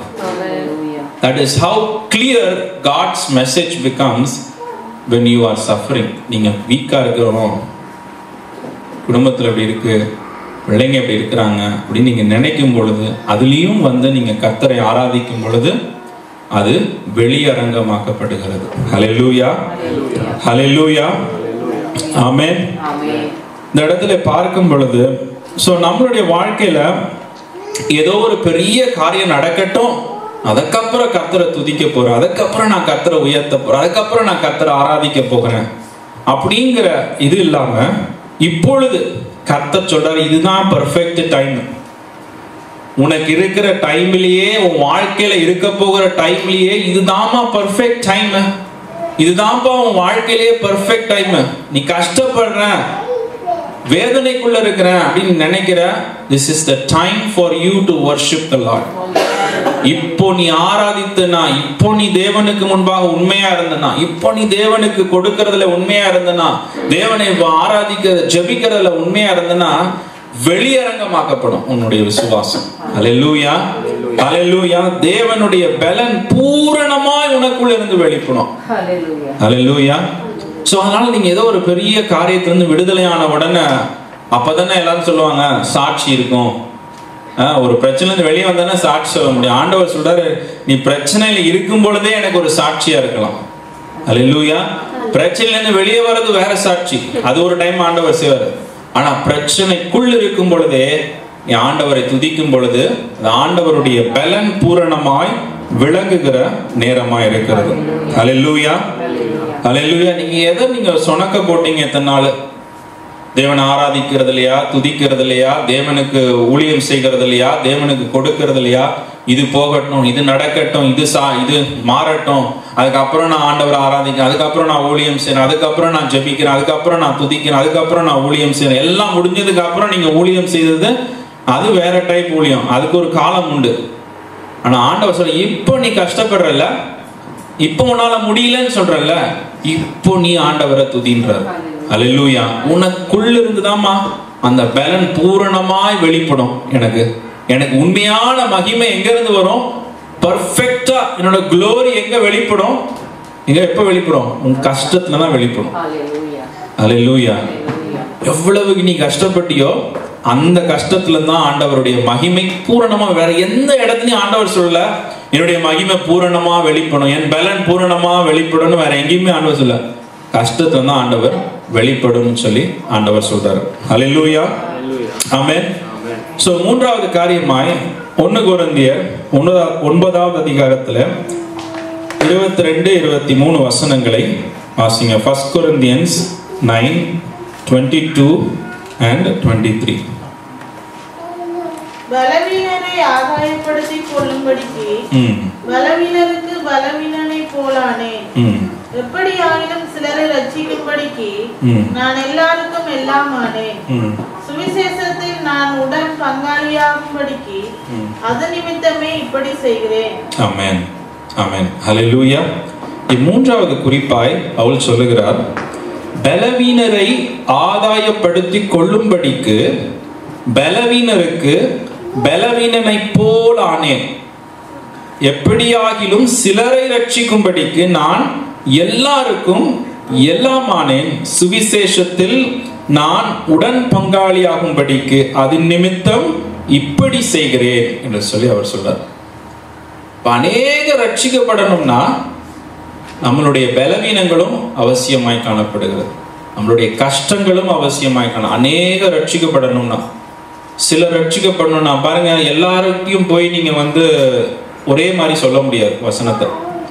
That is how clear God's message becomes when you are suffering. நீங்க வீக்கா இருக்கிறோம் குடும்பத்துல இப்படி இருக்கு பிள்ளைங்க இப்படி இருக்கிறாங்க அப்படின்னு நீங்க நினைக்கும் பொழுது அதுலயும் வந்து நீங்க கர்த்தரை ஆராதிக்கும் பொழுது அது வெளியரங்கமாக்கப்படுகிறது ஹalleluya ஹalleluya ஆமென் ஆமென் இந்த இடத்துல பார்க்கும் பொழுது ஸோ நம்மளுடைய வாழ்க்கையில ஏதோ ஒரு பெரிய காரியம் நடக்கட்டும் அதுக்கப்புறம் கர்த்தரை துதிக்க போறேன் அதுக்கப்புறம் நான் கர்த்தரை உயர்த்த போறேன் அதுக்கப்புறம் நான் கர்த்தரை ஆராதிக்க போகிறேன் அப்படிங்கிற இது இல்லாம இப்பொழுது கர்த்தர் சொல்றாரு இதுதான் பெர்ஃபெக்ட் டைம் உனக்கு இருக்கிற டைம்லயே உன் வாழ்க்கையில இருக்க போகிற டைம்லயே இதுதாம்மா பெர்ஃபெக்ட் டைம் இதுதான்ப்பா உன் வாழ்க்கையிலேயே பெர்ஃபெக்ட் டைம் நீ கஷ்டப்படுற வேதனைக்குள்ள இருக்கிற அப்படின்னு நினைக்கிற this is the time for you to worship the Lord இப்போ நீ ஆராதித்தனா இப்போ நீ தேவனுக்கு முன்பாக உண்மையா இருந்தனா இப்போ நீ தேவனுக்கு கொடுக்கறதுல உண்மையா இருந்தனா தேவனை ஆராதிக்க ஜெபிக்கிறதுல உண்மையா இருந்தனா வெளியரங்கமாக்கப்படும் உன்னுடைய விசுவாசம் அல்லேலூயா அல்லேலூயா தேவனுடைய பலன் பூரணமாய் உனக்குள்ள இருந்து வெளிப்படும் ஹalleluya அல்லேலூயா சோ அதனால நீங்க ஏதோ ஒரு பெரிய காரியத்திலிருந்து விடுதலையான உடனே அப்பதானே எல்லாரும் சொல்லுவாங்க சாட்சி இருக்கும் ஆஹ், ஒரு பிரச்சனை இருந்து வெளியே வந்தானே சாட்சி சொல்ல முடியும் ஆண்டவர் சொல்றாரு நீ பிரச்சனையில இருக்கும் பொழுதே எனக்கு ஒரு சாட்சியா இருக்கலாம் அல்லேலூயா பிரச்சனையில இருந்து வெளியே வர்றது வேற சாட்சி அது ஒரு டைம் ஆண்டவர் செய்வார் ஆனா பிரச்சனைக்குள் இருக்கும் பொழுதே நீ ஆண்டவரை துதிக்கும் பொழுது அது ஆண்டவருடைய பலன் பூரணமாய் விளங்குகிற நேரமாய் இருக்கிறது அல்லேலூயா அல்லேலூயா நீங்க எதை நீங்க சொணக்க போட்டீங்க இத்தனை நாள் தேவனை ஆராதிக்கிறது இல்லையா துதிக்கிறது இல்லையா தேவனுக்கு ஊழியம் செய்கிறது இல்லையா தேவனுக்கு கொடுக்கிறது இல்லையா இது போகட்டும் இது நடக்கட்டும் இது சா இது மாறட்டும் அதுக்கப்புறம் நான் ஆண்டவரை ஆராதிக்கிறேன் அதுக்கப்புறம் நான் ஊழியம் செய்யறேன் அதுக்கப்புறம் நான் ஜெபிக்கிறேன் அதுக்கப்புறம் நான் துதிக்கிறேன் அதுக்கப்புறம் நான் ஊழியம் செய்யறேன் எல்லாம் முடிஞ்சதுக்கு அப்புறம் நீங்க ஊழியம் செய்தது அது வேற டைப் ஊழியம் அதுக்கு ஒரு காலம் உண்டு ஆனா ஆண்டவர் சொல்ற இப்போ நீ கஷ்டப்படுறல இப்போ உன்னால முடியலன்னு சொல்றல இப்போ நீ ஆண்டவரை துதின்றார் அல்லேலூயா உனக்குள்ள இருந்துதாம்மா அந்த பலன் பூரணமாய் வெளிப்படும் எனக்கு எனக்கு உண்மையான மகிமை எங்க இருந்து வரும் பர்ஃபெக்டா என்னோட க்ளோரி எங்க வெளிப்படும் எங்க எப்ப வெளிப்படும் உன் கஷ்டத்துல தான் வெளிப்படும் ஹalleluya அல்லேலூயா ஹalleluya எவ்வளவு நீ கஷ்டப்பட்டியோ அந்த கஷ்டத்துல தான் ஆண்டவருடைய மகிமை பூரணமா வேற எந்த இடத்துலயும் ஆண்டவர் சொல்லல என்னுடைய மகிமை பூரணமா வெளிப்படும் என் பலன் பூரணமா வெளிப்படும் வேற எங்கேயுமே ஆண்டவர் சொல்ல கஷ்டத்துல தான் ஆண்டவர் வெளிப்படும் சொல்லி ஆண்டவர் சொல்றாரு ஹalleluya ஆமென் சோ மூன்றாவது காரியமாய் ஒன்னு குருந்தியர் ஒன்பதா- ஒன்பதாவது அதிகாரத்துல இருபத்தி ரெண்டு இருபத்தி மூணு வசனங்களை வாசிங்க first Corinthians nine twenty two and twenty three பலவீனரை ஆதாயப்படுத்திக் கொள்ளும்படிக்கு ம் பலவீனருக்கு பலவீனனை போலானே ம் எப்படியாயினும் சிலரை ரட்சிக்கும்படிக்கு ம் நான் எல்லாருக்கும் எல்லாம் ஆனேன் ம் சுவிசேஷத்தில் நான் உடன் பங்காளியாகும்படிக்கு ம். அது நிமித்தமே இப்படி செய்கிறேன் ஆமென் ஆமென் ஹalleluya இம்மூன்றாவது குறிப்பாய் அவள் சொல்லுகிறார் பலவீனரை ஆதாயப்படுத்தி கொள்ளும்படிக்கு பலவீனருக்கு பலவீனனை போல் ஆனேன் எப்படியாகிலும் சிலரை ரட்சிக்கும்படிக்கு நான் எல்லாருக்கும் எல்லாம் ஆனேன் சுவிசேஷத்தில் நான் உடன் பங்காளியாகும்படிக்கு அதன் நிமித்தம் இப்படி செய்கிறேன் என்று சொல்லி அவர் சொல்றார் இப்ப அநேக ரட்சிக்கப்படணும்னா நம்மளுடைய பலவீனங்களும் அவசியமாய் காணப்படுகிறது நம்மளுடைய கஷ்டங்களும் அவசியமாய் காண அநேக ரட்சிக்கப்படணும்னா சிலர் ரட்சிக்கப்படணும்னா பாருங்க எல்லாருக்கும் போய் நீங்க வந்து ஒரே மாதிரி சொல்ல முடியாது வசனத்தை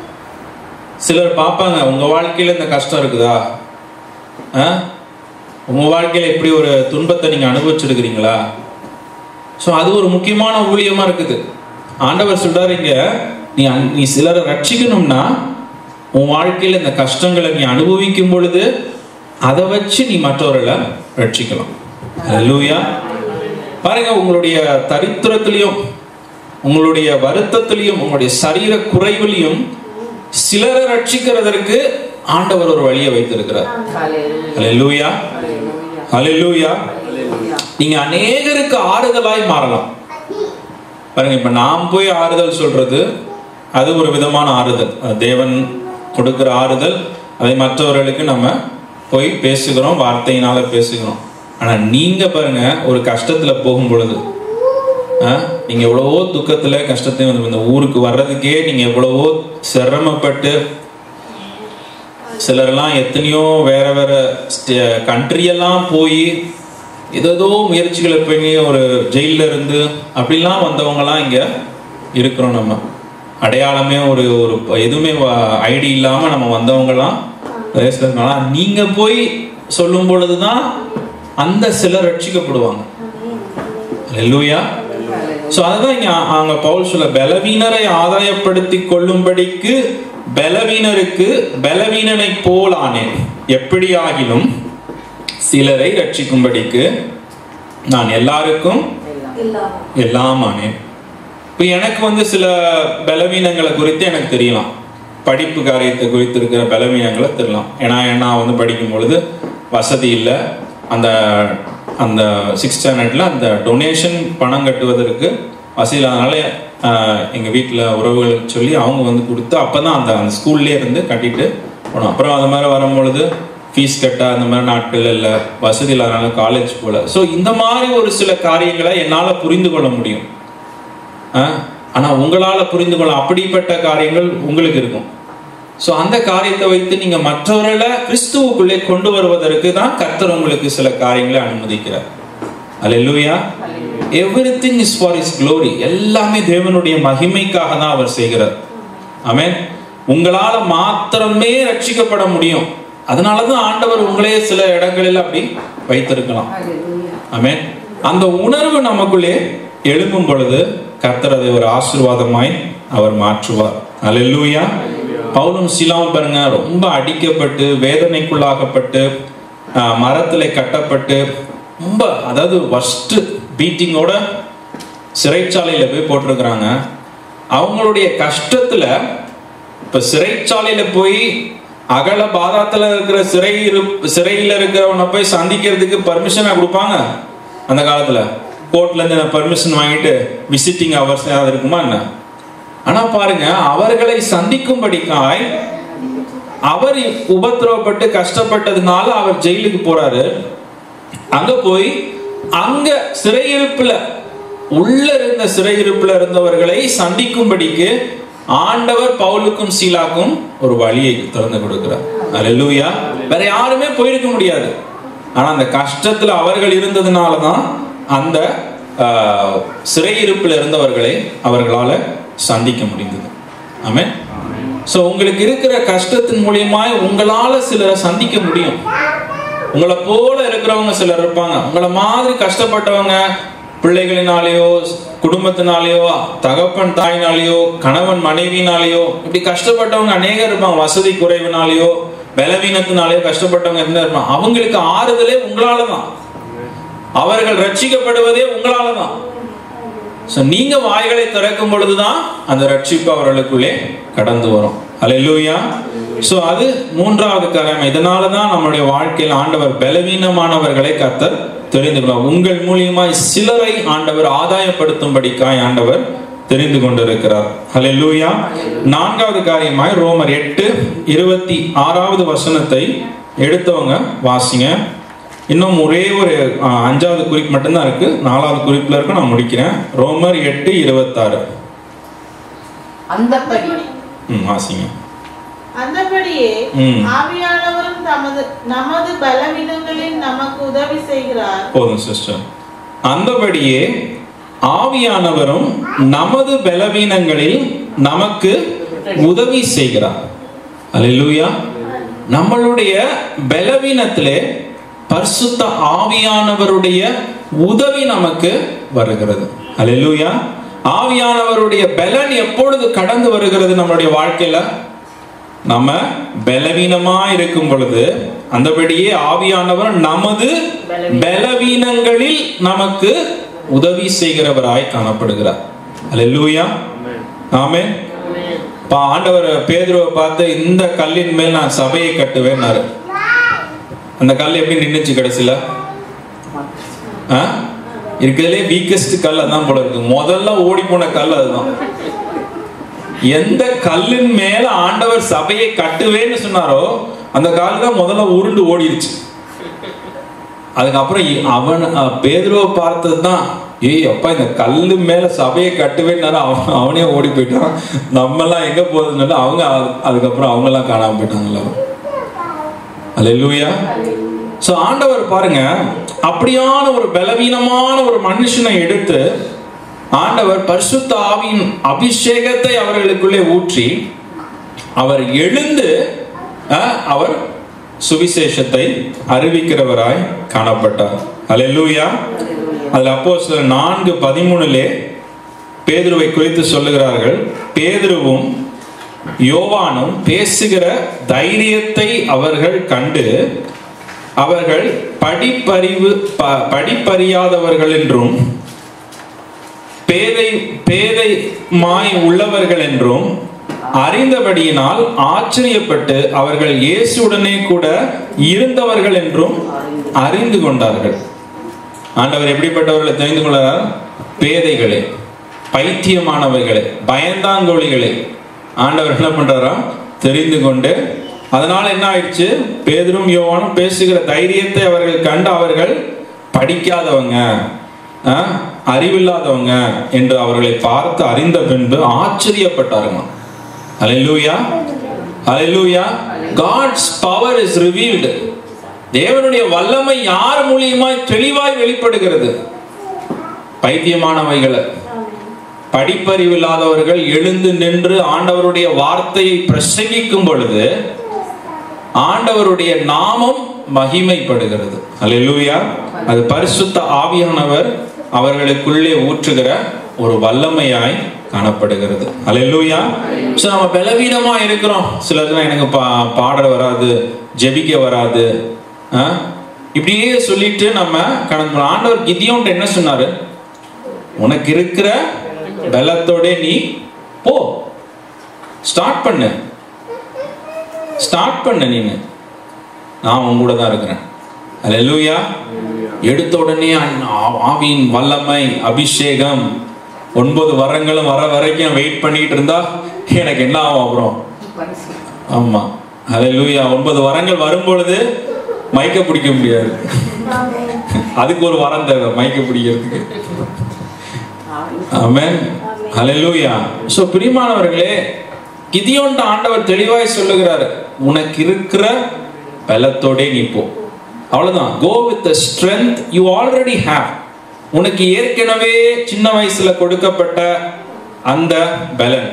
சிலர் பார்ப்பாங்க உங்க வாழ்க்கையில இந்த கஷ்டம் இருக்குதா ஆ? உங்க வாழ்க்கையில இப்படி ஒரு துன்பத்தை நீங்க அனுபவிச்சிருக்கிறீங்களா ஸோ அது ஒரு முக்கியமான ஊழியமா இருக்குது ஆண்டவர் சொல்றாரு இங்க நீ அன்- நீ சிலரை ரட்சிக்கணும்னா உன் வாழ்க்கையில இந்த கஷ்டங்களை நீ அனுபவிக்கும் பொழுது அதை வச்சு நீ மற்றவர்களை ரட்சிக்கலாம் லூயா பாருங்க உங்களுடைய தரித்திரத்திலையும் உங்களுடைய வருத்தத்திலையும் உங்களுடைய சரீர குறைவிலையும் சிலரை ரட்சிக்கிறதற்கு ஆண்டவர் ஒரு வழியை வைத்திருக்கிறார் ஹalleluya ஹalleluya ஹalleluya ஹalleluya நீங்க அநேகருக்கு ஆறுதலாய் மாறலாம் பாருங்க இப்ப நாம் போய் ஆறுதல் சொல்றது அது ஒரு விதமான ஆறுதல் அது தேவன் கொடுக்கிற ஆறுதல் அதை மற்றவர்களுக்கு நம்ம போய் பேசுகிறோம் வார்த்தையினால பேசுகிறோம் ஆனா நீங்க பாருங்க ஒரு கஷ்டத்துல போகும் பொழுது ஆ, நீங்க எவ்வளவோ துக்கத்துல கஷ்டத்தை வந்து இந்த ஊருக்கு வர்றதுக்கே நீங்க எவ்வளவோ சிரமப்பட்டு சிலரெல்லாம் எத்தனையோ வேற வேற கண்ட்ரி எல்லாம் போய் ஏதோ முயற்சிகளை பண்ணி ஒரு ஜெயில இருந்து அப்படிலாம் வந்தவங்கலாம் இங்க இருக்கிறோம் நம்ம அடையாளமே ஒரு ஒரு எதுவுமே ஐடி இல்லாம நம்ம வந்தவங்கலாம் ரேஸ்ல இருக்கனால நீங்க போய் சொல்லும் பொழுதுதான் அந்த சிலர் ரட்சிக்கப்படுவாங்க லூயா சோ அதுதான் இங்க அ- அங்க பவுல் சொல்ல பலவீனரை ஆதாயப்படுத்தி கொள்ளும்படிக்கு பலவீனருக்கு பலவீனனை போல் ஆனேன் எப்படி ஆகிலும் சிலரை ரட்சிக்கும்படிக்கு நான் எல்லாருக்கும் எல்லாம் ஆனேன் இப்போ எனக்கு வந்து சில பலவீனங்களை குறித்து எனக்கு தெரியலாம் படிப்பு காரியத்தை குறித்து இருக்கிற பலவீனங்களை தெரியலாம் ஏன்னா நான் வந்து படிக்கும் பொழுது வசதி இல்லை அந்த அந்த சிக்ஸ் ஸ்டாண்டர்டில் அந்த டொனேஷன் பணம் கட்டுவதற்கு வசதி இல்லாதனால எங்கள் வீட்டில் உறவுகள் சொல்லி அவங்க வந்து கொடுத்து அப்போ தான் அந்த அந்த ஸ்கூல்லே இருந்து கட்டிட்டு போனோம் அப்புறம் அது மாதிரி வரும்பொழுது ஃபீஸ் கட்ட அந்த மாதிரி நாட்கள் இல்லை வசதி இல்லாதனால காலேஜ் போகல ஸோ இந்த மாதிரி ஒரு சில காரியங்களை என்னால் புரிந்து கொள்ள முடியும் ஆ? ஆனா உங்களால புரிந்து கொள்ள அப்படிப்பட்ட காரியங்கள் உங்களுக்கு இருக்கும் சோ அந்த காரியத்தை வைத்து நீங்க மற்றவர்களை கிறிஸ்துவுக்குள்ளே கொண்டு வருவதற்கு தான் கர்த்தர் உங்களுக்கு சில காரியங்களை அனுமதிக்கிறார் அல்லேலூயா everything is for is glory எல்லாமே தேவனுடைய மகிமைக்காக தான் அவர் செய்கிறார் ஆமென் உங்களால மாத்திரமே ரட்சிக்கப்பட முடியும் அதனாலதான் ஆண்டவர் உங்களே சில இடங்களில் அப்படி வைத்திருக்கலாம் ஆமென் அந்த உணர்வு நமக்குள்ளே எழும்பும் பொழுது கர்த்தர் அதை ஒரு ஆசீர்வாதமாய் அவர் மாற்றுவார் அல்லேலூயா பவுலும் சீலாவும் பாருங்க ரொம்ப அடிக்கப்பட்டு வேதனைக்குள்ளாகப்பட்டு ஆஹ், மரத்திலே கட்டப்பட்டு ரொம்ப அதாவது ஃபர்ஸ்ட் பீட்டிங்கோட சிறைச்சாலையில போய் போட்டிருக்கிறாங்க அவங்களுடைய கஷ்டத்துல இப்ப சிறைச்சாலையில போய் அகல பாதாத்துல இருக்கிற சிறை இரு- சிறையில இருக்கிறவனை போய் சந்திக்கிறதுக்கு பர்மிஷனா கொடுப்பாங்க அந்த காலத்துல கோர்ட்ல இருந்து பர்மிஷன் வாங்கிட்டு விசிட்டிங் அவர்ஸ் ஏதாவது இருக்குமா என்ன ஆனா பாருங்க அவர்களை சந்திக்கும்படிக்காய் அவர் உபத்திரவப்பட்டு கஷ்டப்பட்டதுனால அவர் ஜெயிலுக்கு போறாரு அங்க போய் அங்க சிறையிருப்புல உள்ள இருந்த சிறையிருப்புல இருந்தவர்களை சந்திக்கும்படிக்கு ஆண்டவர் பவுலுக்கும் சீலாக்கும் ஒரு வழியை திறந்து கொடுக்கிறார் அல்லேலூயா வேற யாருமே போயிருக்க முடியாது ஆனா அந்த கஷ்டத்துல அவர்கள் இருந்ததுனால தான் அந்த ஆஹ், சிறையிருப்புல இருந்தவர்களை அவர்களால சந்திக்க முடிந்தது ஆமென் சோ உங்களுக்கு இருக்கிற கஷ்டத்தின் மூலியமாய் உங்களால சிலரை சந்திக்க முடியும் உங்களை போல இருக்கிறவங்க சிலர் இருப்பாங்க உங்களை மாதிரி கஷ்டப்பட்டவங்க பிள்ளைகளினாலேயோ குடும்பத்தினாலேயோ தகப்பன் தாயினாலேயோ கணவன் மனைவினாலேயோ இப்படி கஷ்டப்பட்டவங்க அநேகர் இருப்பாங்க வசதி குறைவினாலேயோ பலவீனத்தினாலேயோ கஷ்டப்பட்டவங்க என்ன இருப்பாங்க அவங்களுக்கு ஆறுதலே உங்களால தான் அவர்கள் ரட்சிக்கப்படுவதே உங்களால தான் So, நீங்க வாய்களை திறக்கும் பொழுதுதான் அந்த ரட்சிப்பு அவர்களுக்குள்ளே கடந்து வரும் அல்லேலூயா சோ அது மூன்றாவது கடமை இதனால தான் நம்மளுடைய வாழ்க்கையில் ஆண்டவர் பலவீனமானவர்களை கத்தர் தெரிந்து கொள்வார் உங்கள் மூலியமாய் சிலரை ஆண்டவர் ஆதாயப்படுத்தும்படிக்காய் ஆண்டவர் தெரிந்து கொண்டிருக்கிறார் ஹalleluya நான்காவது காரியமாய் ரோமர் எட்டு இருபத்தி ஆறாவது வசனத்தை எடுத்தவங்க வாசிங்க இன்னும் ஒரே ஒரு ஆ, அஞ்சாவது குறிப்பு மட்டும்தான் இருக்கு நாலாவது குறிப்புல இருக்கு நான் முடிக்கிறேன் ரோமர் எட்டு இருபத்தாறு அந்தப்படி ம் வாசிங்க அந்தபடியே ம். ஆவியானவரும் தமது நமது பலவீனங்களில் நமக்கு உதவி செய்கிறார் போதும் சிஸ்டர் அந்தபடியே ஆவியானவரும் நமது பலவீனங்களில் நமக்கு உதவி செய்கிறார் அல்லேலூயா நம்மளுடைய பலவீனத்திலே பரிசுத்த ஆவியானவருடைய உதவி நமக்கு வருகிறது அல்லேலூயா ஆவியானவருடைய பலன் எப்பொழுது கடந்து வருகிறது நம்மளுடைய வாழ்க்கையில நம்ம பலவீனமா இருக்கும் பொழுது அந்தபடியே ஆவியானவர் நமது பலவீனங்களில் நமக்கு உதவி செய்கிறவராய் காணப்படுகிறார் அல்லேலூயா ஆமென் பா ஆண்டவர் பேதுருவை பார்த்து இந்த கல்லின் மேல் நான் சபையை கட்டுவேன்னாரு அந்த கல் எப்படி நின்னுச்சு கடைசியில ஆ? இருக்கிறதுலே வீக்கஸ்ட் கல் அதான் போல இருக்கு முதல்ல ஓடி போன கல் அதுதான் எந்த கல்லின் மேல ஆண்டவர் சபையை கட்டுவேன்னு சொன்னாரோ அந்த கால் தான் முதல்ல உருண்டு ஓடிடுச்சு அதுக்கப்புறம் இ- அவன் அஹ், பேதுருவை பார்த்தது தான் ஏய் அப்பா இந்த கல்லு மேல சபையை கட்டுவேன்னாரு அவன் அவனே ஓடி போயிட்டான் நம்ம எல்லாம் எங்க போகுதுன்னு அவங்க அது- அதுக்கப்புறம் அவங்க எல்லாம் காணாம போயிட்டாங்களா அல்லேலூயா சோ ஆண்டவர் பாருங்க அப்படியான ஒரு பலவீனமான ஒரு மனுஷனை எடுத்து ஆண்டவர் பரிசுத்த ஆவியின் அபிஷேகத்தை அவர்களுக்குள்ளே ஊற்றி அவர் எழுந்து அஹ், அவர் சுவிசேஷத்தை அறிவிக்கிறவராய் காணப்பட்டார் அல்லேலூயா அதுல அப்போ சில நான்கு பதிமூணுலே பேதுருவை குறித்து சொல்லுகிறார்கள் பேதுருவும் யோவானும் பேசுகிற தைரியத்தை அவர்கள் கண்டு அவர்கள் படிப்பறிவு ப- படிப்பறியாதவர்கள் என்றும் பேதை பேதை மாய் உள்ளவர்கள் என்றும் அறிந்தபடியினால் ஆச்சரியப்பட்டு அவர்கள் இயேசுடனே கூட இருந்தவர்கள் என்றும் அறிந்து கொண்டார்கள் ஆண்டவர் எப்படிப்பட்டவர்களை தெரிந்து கொள்ளார் பேதைகளே பைத்தியமானவைகளே பயந்தாங்கோழிகளே ஆண்டவர் என்ன பண்றாரா தெரிந்து கொண்டு அதனால என்ன ஆயிடுச்சு பேதரும் யோவானும் பேசுகிற தைரியத்தை அவர்கள் கண்டு அவர்கள் படிக்காதவங்க ஆ, அறிவில்லாதவங்க என்று அவர்களை பார்த்து அறிந்த பின்பு ஆச்சரியப்பட்டாருங்க Hallelujah. Hallelujah. God's power is revealed. தேவனுடைய வல்லமை யார் மூலியமாய் தெளிவாய் வெளிப்படுகிறது பைத்தியமானவைகளை படிப்பறிவில்லாதவர்கள் எழுந்து நின்று ஆண்டவருடைய வார்த்தையை பிரசங்கிக்கும் பொழுது ஆண்டவருடைய நாமம் மகிமைப்படுகிறது அல்லேலூயா அது பரிசுத்த ஆவியானவர் அவர்களுக்குள்ளே ஊற்றுகிற ஒரு வல்லமையாய் காணப்படுகிறது அல்லேலூயா சோ நம்ம பலவீனமா இருக்கிறோம் சிலர்லாம் எனக்கு பா பாட வராது ஜெபிக்க வராது ஆ? இப்படியே சொல்லிட்டு நம்ம கணக்கு பண்ண- ஆண்டவர் கிதியோன்ட்டு என்ன சொன்னாரு உனக்கு இருக்கிற பலத்தோட நீ போ ஸ்டார்ட் பண்ணு ஸ்டார்ட் பண்ண நீனு நான் உன் கூட தான் இருக்கிறேன் அல்லேலூயா எடுத்த உடனே அன்- ஆ- ஆவியின் வல்லமை அபிஷேகம் ஒன்பது வரங்களும் வர வரைக்கும் வெயிட் பண்ணிட்டு இருந்தா எனக்கு என்ன ஆகும் அப்புறம் ஆமா அல்லேலூயா ஒன்பது வரங்கள் வரும் பொழுது மைக்க பிடிக்க முடியாது அதுக்கு ஒரு வரம் தேவை மைக்க பிடிக்கிறதுக்கு ஆமென் ஹalleluya சோ பிரியமானவர்களே கிதியோன்ட்ட ஆண்டவர் தெளிவாய் சொல்லுகிறாரு உனக்கு இருக்கிற பலத்தோடே நீ போ அவ்வளவுதான் go with the strength you already have உனக்கு ஏற்கனவே சின்ன வயசுல கொடுக்கப்பட்ட அந்த பலன்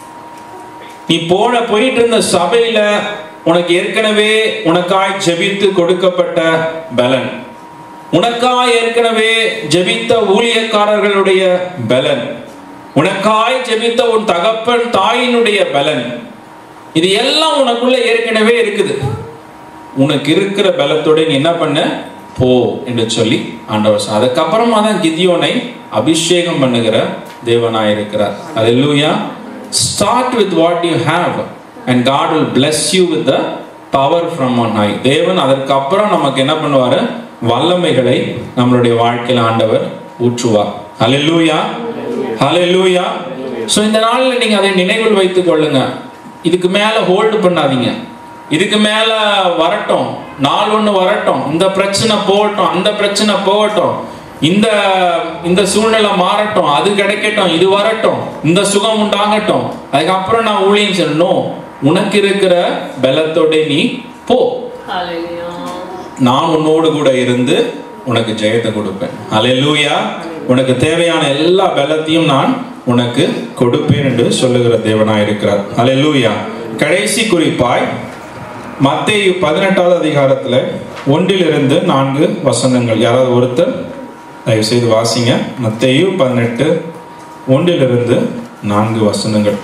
நீ போன போயிட்டு இருந்த சபையில உனக்கு ஏற்கனவே உனக்காய் ஜெபித்து கொடுக்கப்பட்ட பலன் உனக்காய் ஏற்கனவே ஜெபித்த ஊழியக்காரர்களுடைய பலன் உனக்காய் ஜெபித்த உன் தகப்பன் தாயினுடைய பலன் இது எல்லாம் உனக்குள்ள ஏற்கனவே இருக்குது உனக்கு இருக்கிற பலத்தோட நீ என்ன பண்ண போ என்று சொல்லி ஆண்டவர் சொன்னார். அதுக்கப்புறமா தான் கிதியோனை அபிஷேகம் பண்ணுகிற தேவனாய் இருக்கிறார் அல்லேலூயா start with what you have and God will bless you with the power from on high தேவன் அதற்கு அப்புறம் நமக்கு என்ன பண்ணுவாரு வல்லமைகளை நம்மளுடைய வாழ்க்கையில் ஆண்டவர் ஊற்றுவார் ஹalleluya ஹalleluya சோ இந்த நாளில் நீங்க அதை நினைவில் வைத்துக் கொள்ளுங்க இதுக்கு மேல ஹோல்டு பண்ணாதீங்க இதுக்கு மேல வரட்டும் நாள் ஒண்ணு வரட்டும் இந்த பிரச்சனை போகட்டும் அந்த பிரச்சனை போகட்டும் இந்த இந்த சூழ்நிலை மாறட்டும் அது கிடைக்கட்டும் இது வரட்டும் இந்த சுகம் உண்டாகட்டும் அதுக்கப்புறம் நான் ஊழியம் செய்யணும் உனக்கு இருக்கிற பலத்தோட நீ போ ஹalleluya நான் உன்னோடு கூட இருந்து உனக்கு ஜெயத்தை கொடுப்பேன் அல்லேலூயா உனக்கு தேவையான எல்லா பலத்தையும் நான் உனக்கு கொடுப்பேன் என்று சொல்லுகிற தேவனாய் இருக்கிறார் அல்லேலூயா கடைசி குறிப்பாய் மத்தேயு பதினெட்டாவது அதிகாரத்துல ஒன்றிலிருந்து நான்கு வசனங்கள் யாராவது ஒருத்தர் தயவு செய்து வாசிங்க மத்தேயு பதினெட்டு ஒன்றிலிருந்து நான்கு வசனங்கள்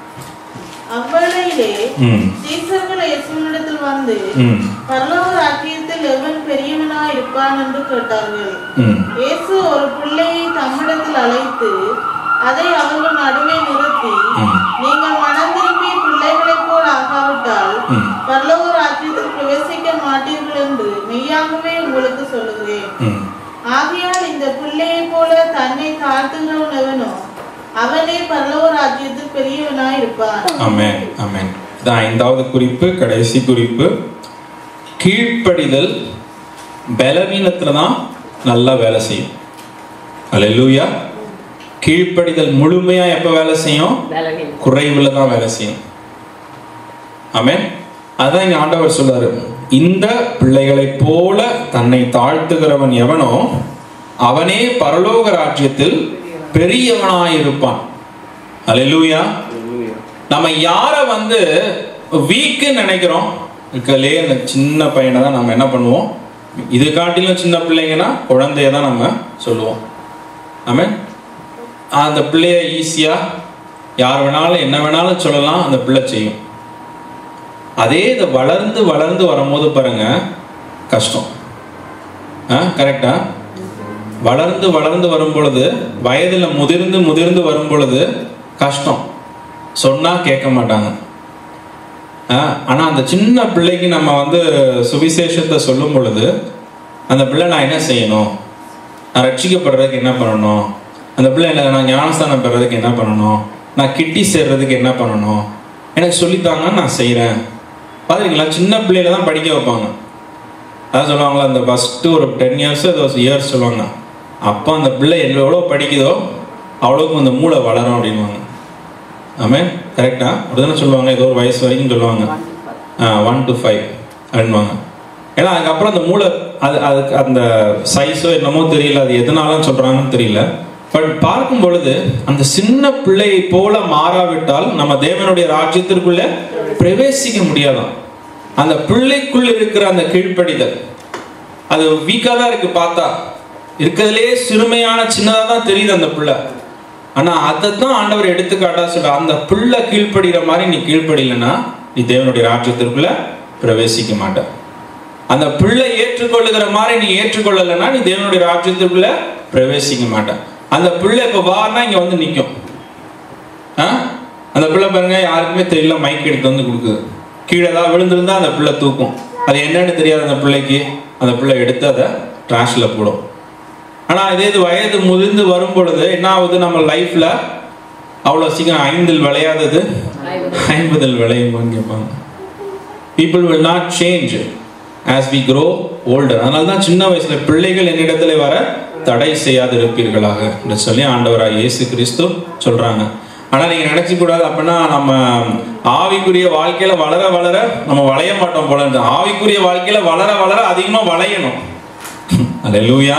அவ்வேளையிலே ம் சீசர்கள் இயேசுவினிடத்தில் வந்து ம் பரலோக ராஜ்யத்தில் எவன் பெரியவனாய் இருப்பான் என்று கேட்டார்கள் ம் இயேசு ஒரு பிள்ளையை தம்மிடத்தில் அழைத்து அதை அவர்கள் நடுவே நிறுத்தி ம். நீங்கள் மனம் திரும்பி பிள்ளைகளைப் போல் ஆகாவிட்டால் ம். பரலோக ராஜ்யத்தில் பிரவேசிக்க மாட்டீர்கள் என்று மெய்யாகவே உங்களுக்கு சொல்லுகிறேன் ம் ஆகையால் இந்த பிள்ளையைப் போல தன்னை தாழ்த்துகிறவன் எவனோ அவனே பரலோக ராஜ்யத்தில் பெரியவனாய் இருப்பான் ஆமென் ஆமென் இது ஐந்தாவது குறிப்பு கடைசி குறிப்பு கீழ்ப்படிதல் பலவீனத்துல தான் நல்லா வேலை செய்யும் அல்லேலூயா கீழ்ப்படிதல் முழுமையா எப்ப வேலை செய்யும் பலவீனம் குறைவுல தான் வேலை செய்யும் ஆமென் அதான் இங்க ஆண்டவர் சொல்றாரு இந்த பிள்ளைகளைப் போல தன்னை தாழ்த்துகிறவன் எவனோ அவனே பரலோக ராஜ்யத்தில் பெரியவனாயிருப்பான் அல்லேலூயா நம்ம யார வந்து வீக்கு நினைக்கிறோம் இருக்கலே அந்த சின்ன பையனை தான் நம்ம என்ன பண்ணுவோம் இது காட்டிலும் சின்ன பிள்ளைங்கன்னா குழந்தைய தான் நம்ம சொல்லுவோம் ஆமென் அந்த பிள்ளைய ஈஸியா யார் வேணாலும் என்ன வேணாலும் சொல்லலாம் அந்த பிள்ளை செய்யும் அதே இது வளர்ந்து வளர்ந்து வரும்போது பாருங்க கஷ்டம் ஆ கரெக்டா வளர்ந்து வளர்ந்து வரும் பொழுது வயதுல முதிர்ந்து முதிர்ந்து வரும் பொழுது கஷ்டம் சொன்னா கேட்க மாட்டாங்க ஆ, ஆனா அந்த சின்ன பிள்ளைக்கு நம்ம வந்து சுவிசேஷத்தை சொல்லும் பொழுது அந்த பிள்ளை நான் என்ன செய்யணும் நான் ரட்சிக்கப்படுறதுக்கு என்ன பண்ணணும் அந்த பிள்ளை என்ன நான் ஞானஸ்தானம் பெறதுக்கு என்ன பண்ணணும் நான் கிட்டி சேர்றதுக்கு என்ன பண்ணணும் எனக்கு சொல்லித்தாங்க நான் செய்கிறேன் பார்த்துருக்கீங்களா சின்ன பிள்ளையில தான் படிக்க வைப்பாங்க அதான் சொல்லுவாங்களா அந்த ஃபஸ்ட்டு ஒரு டென் இயர்ஸ் அது இயர்ஸ் சொல்லுவாங்க அப்போ அந்த பிள்ளை எவ்வளோ படிக்குதோ அவ்வளோக்கும் அந்த மூளை வளரும் அப்படின்வாங்க ஆமே கரெக்டா அப்படிதானே சொல்லுவாங்க ஏதோ ஒரு வயசு வரைக்கும் சொல்லுவாங்க ஒன் டு ஃபைவ் அப்படின்வாங்க ஏன்னா அதுக்கப்புறம் அந்த மூளை அது அதுக்கு அந்த சைஸோ என்னமோ தெரியல அது எதனால சொல்றாங்கன்னு தெரியல பட் பார்க்கும் பொழுது அந்த சின்ன பிள்ளையை போல மாறாவிட்டால் நம்ம தேவனுடைய ராஜ்யத்திற்குள்ள பிரவேசிக்க முடியாதாம் அந்த பிள்ளைக்குள் இருக்கிற அந்த கீழ்ப்படிதல் அது வீக்காக தான் இருக்கு பார்த்தா இருக்கிறதுலே சிறுமையான சின்னதாக தான் தெரியுது அந்த பிள்ளை ஆனா அதை தான் ஆண்டவர் எடுத்துக்காட்டா சொல்ற அந்த பிள்ளை கீழ்ப்படுகிற மாதிரி நீ கீழ்ப்படியலைன்னா நீ தேவனுடைய ராஜ்யத்திற்குள்ள பிரவேசிக்க மாட்ட அந்த பிள்ளை ஏற்றுக்கொள்ளுகிற மாதிரி நீ ஏற்றுக்கொள்ளலைன்னா நீ தேவனுடைய ராஜ்யத்திற்குள்ள பிரவேசிக்க மாட்ட அந்த பிள்ளை இப்ப வார்னா இங்க வந்து நிற்கும் ஆ? அந்த பிள்ளை பாருங்க யாருக்குமே தெரியல மைக் எடுத்து வந்து கொடுக்குது கீழே ஏதாவது விழுந்திருந்தா அந்த பிள்ளை தூக்கும் அது என்னன்னு தெரியாது அந்த பிள்ளைக்கு அந்த பிள்ளை எடுத்து அதை ட்ராஷ்ல போடும் ஆனா இதே இது வயது முதிர்ந்து வரும் பொழுது என்ன ஆகுது நம்ம லைஃப்ல அவ்வளவு சீக்கிரம் ஐந்தில் விளையாதது ஐம்பதில் விளையும் கேட்பாங்க people will not change as we grow older அதனால தான் சின்ன வயசுல பிள்ளைகள் என்னிடத்துல வர தடை செய்யாது இருப்பீர்களாக என்று சொல்லி ஆண்டவராக இயேசு கிறிஸ்து சொல்றாங்க ஆனா நீங்க நினைச்சு கூடாது அப்படின்னா நம்ம ஆவிக்குரிய வாழ்க்கையில வளர வளர நம்ம வளைய மாட்டோம் போல இருக்கு. ஆவிக்குரிய வாழ்க்கையில வளர வளர அதிகமா வளையணும் அல்லேலூயா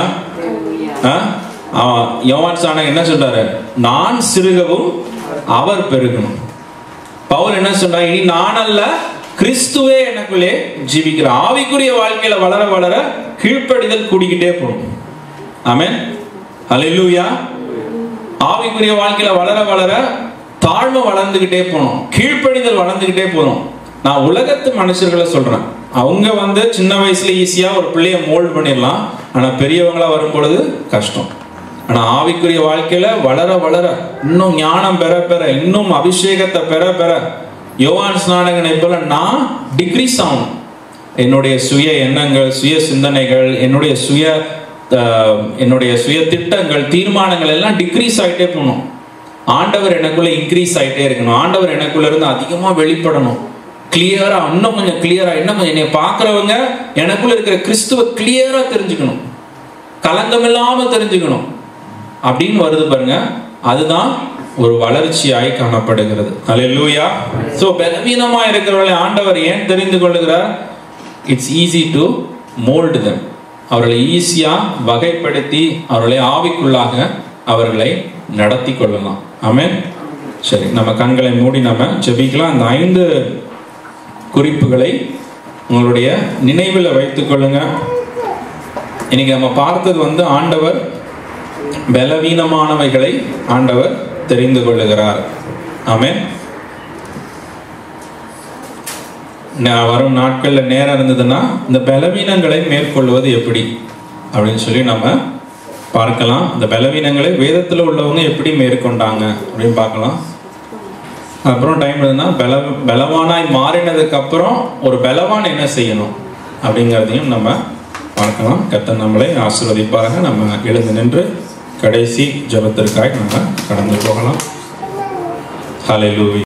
ஆ? அவன் யோவான் சாணம் என்ன சொல்றாரு நான் சிறுகவும் அவர் பெருகணும் பவுல் என்ன சொல்றாரு இனி நான் அல்ல கிறிஸ்துவே எனக்குள்ளே ஜீவிக்கிற ஆவிக்குரிய வாழ்க்கையில வளர வளர கீழ்ப்படிதல் கூடிக்கிட்டே போகும் ஆமென் அல்லேலூயா ஆவிக்குரிய வாழ்க்கையில வளர வளர தாழ்மை வளர்ந்துகிட்டே போகணும் கீழ்ப்படிதல் வளர்ந்துகிட்டே போகணும் நான் உலகத்து மனுஷர்களை சொல்றேன் அவங்க வந்து சின்ன வயசுல ஈஸியா ஒரு பிள்ளைய மோல்ட் பண்ணிடலாம் ஆனா பெரியவங்களா வரும் பொழுது கஷ்டம் ஆனா ஆவிக்குரிய வாழ்க்கையில வளர வளர இன்னும் ஞானம் பெற பெற இன்னும் அபிஷேகத்தை பெற பெற யோவான் ஸ்நானகனை போல நான் டிக்ரீஸ் ஆகணும் என்னுடைய சுய எண்ணங்கள் சுய சிந்தனைகள் என்னுடைய சுய அஹ், என்னுடைய சுய திட்டங்கள் தீர்மானங்கள் எல்லாம் டிக்ரீஸ் ஆகிட்டே போகணும் ஆண்டவர் எனக்குள்ள இன்க்ரீஸ் ஆகிட்டே இருக்கணும் ஆண்டவர் எனக்குள்ள இருந்து அதிகமா வெளிப்படணும் கிளியரா இன்னும் கொஞ்சம் கிளியரா இன்னும் கொஞ்சம் என்னை பார்க்கறவங்க எனக்குள்ள இருக்கிற கிறிஸ்துவ கிளியரா தெரிஞ்சுக்கணும் கலங்கம் இல்லாம தெரிஞ்சுக்கணும் அப்படின்னு வருது பாருங்க அதுதான் ஒரு வளர்ச்சியாய் காணப்படுகிறது அல்லேலூயா சோ பலவீனமா இருக்கிறவர்களை ஆண்டவர் ஏன் தெரிந்து கொள்ளுகிறார் it's easy to mould them அவர்களை ஈஸியா வகைப்படுத்தி அவர்களை ஆவிக்குள்ளாக அவர்களை நடத்தி கொள்ளலாம் ஆமென் சரி நம்ம கண்களை மூடி நம்ம ஜெபிக்கலாம் அந்த ஐந்து குறிப்புகளை உங்களுடைய நினைவில் வைத்துக் கொள்ளுங்க இன்னைக்கு நம்ம பார்த்தது வந்து ஆண்டவர் பலவீனமானவைகளை ஆண்டவர் தெரிந்து கொள்ளுகிறார் ஆமென் நான் வரும் நாட்கள்ல நேரம் இருந்ததுன்னா இந்த பலவீனங்களை மேற்கொள்வது எப்படி அப்படின்னு சொல்லி நம்ம பார்க்கலாம் இந்த பலவீனங்களை வேதத்துல உள்ளவங்க எப்படி மேற்கொண்டாங்க அப்படின்னு பார்க்கலாம் அப்புறம் டைம் இருந்ததுன்னா பல பலவானாய் மாறினதுக்கு அப்புறம் ஒரு பலவான் என்ன செய்யணும் அப்படிங்கிறதையும் நம்ம பார்க்கலாம் கர்த்தர் நம்மளை ஆசீர்வதிப்பாக நம்ம எழுந்து நின்று கடைசி ஜெபத்திற்காய் நம்ம கடந்து போகலாம் ஹalleluya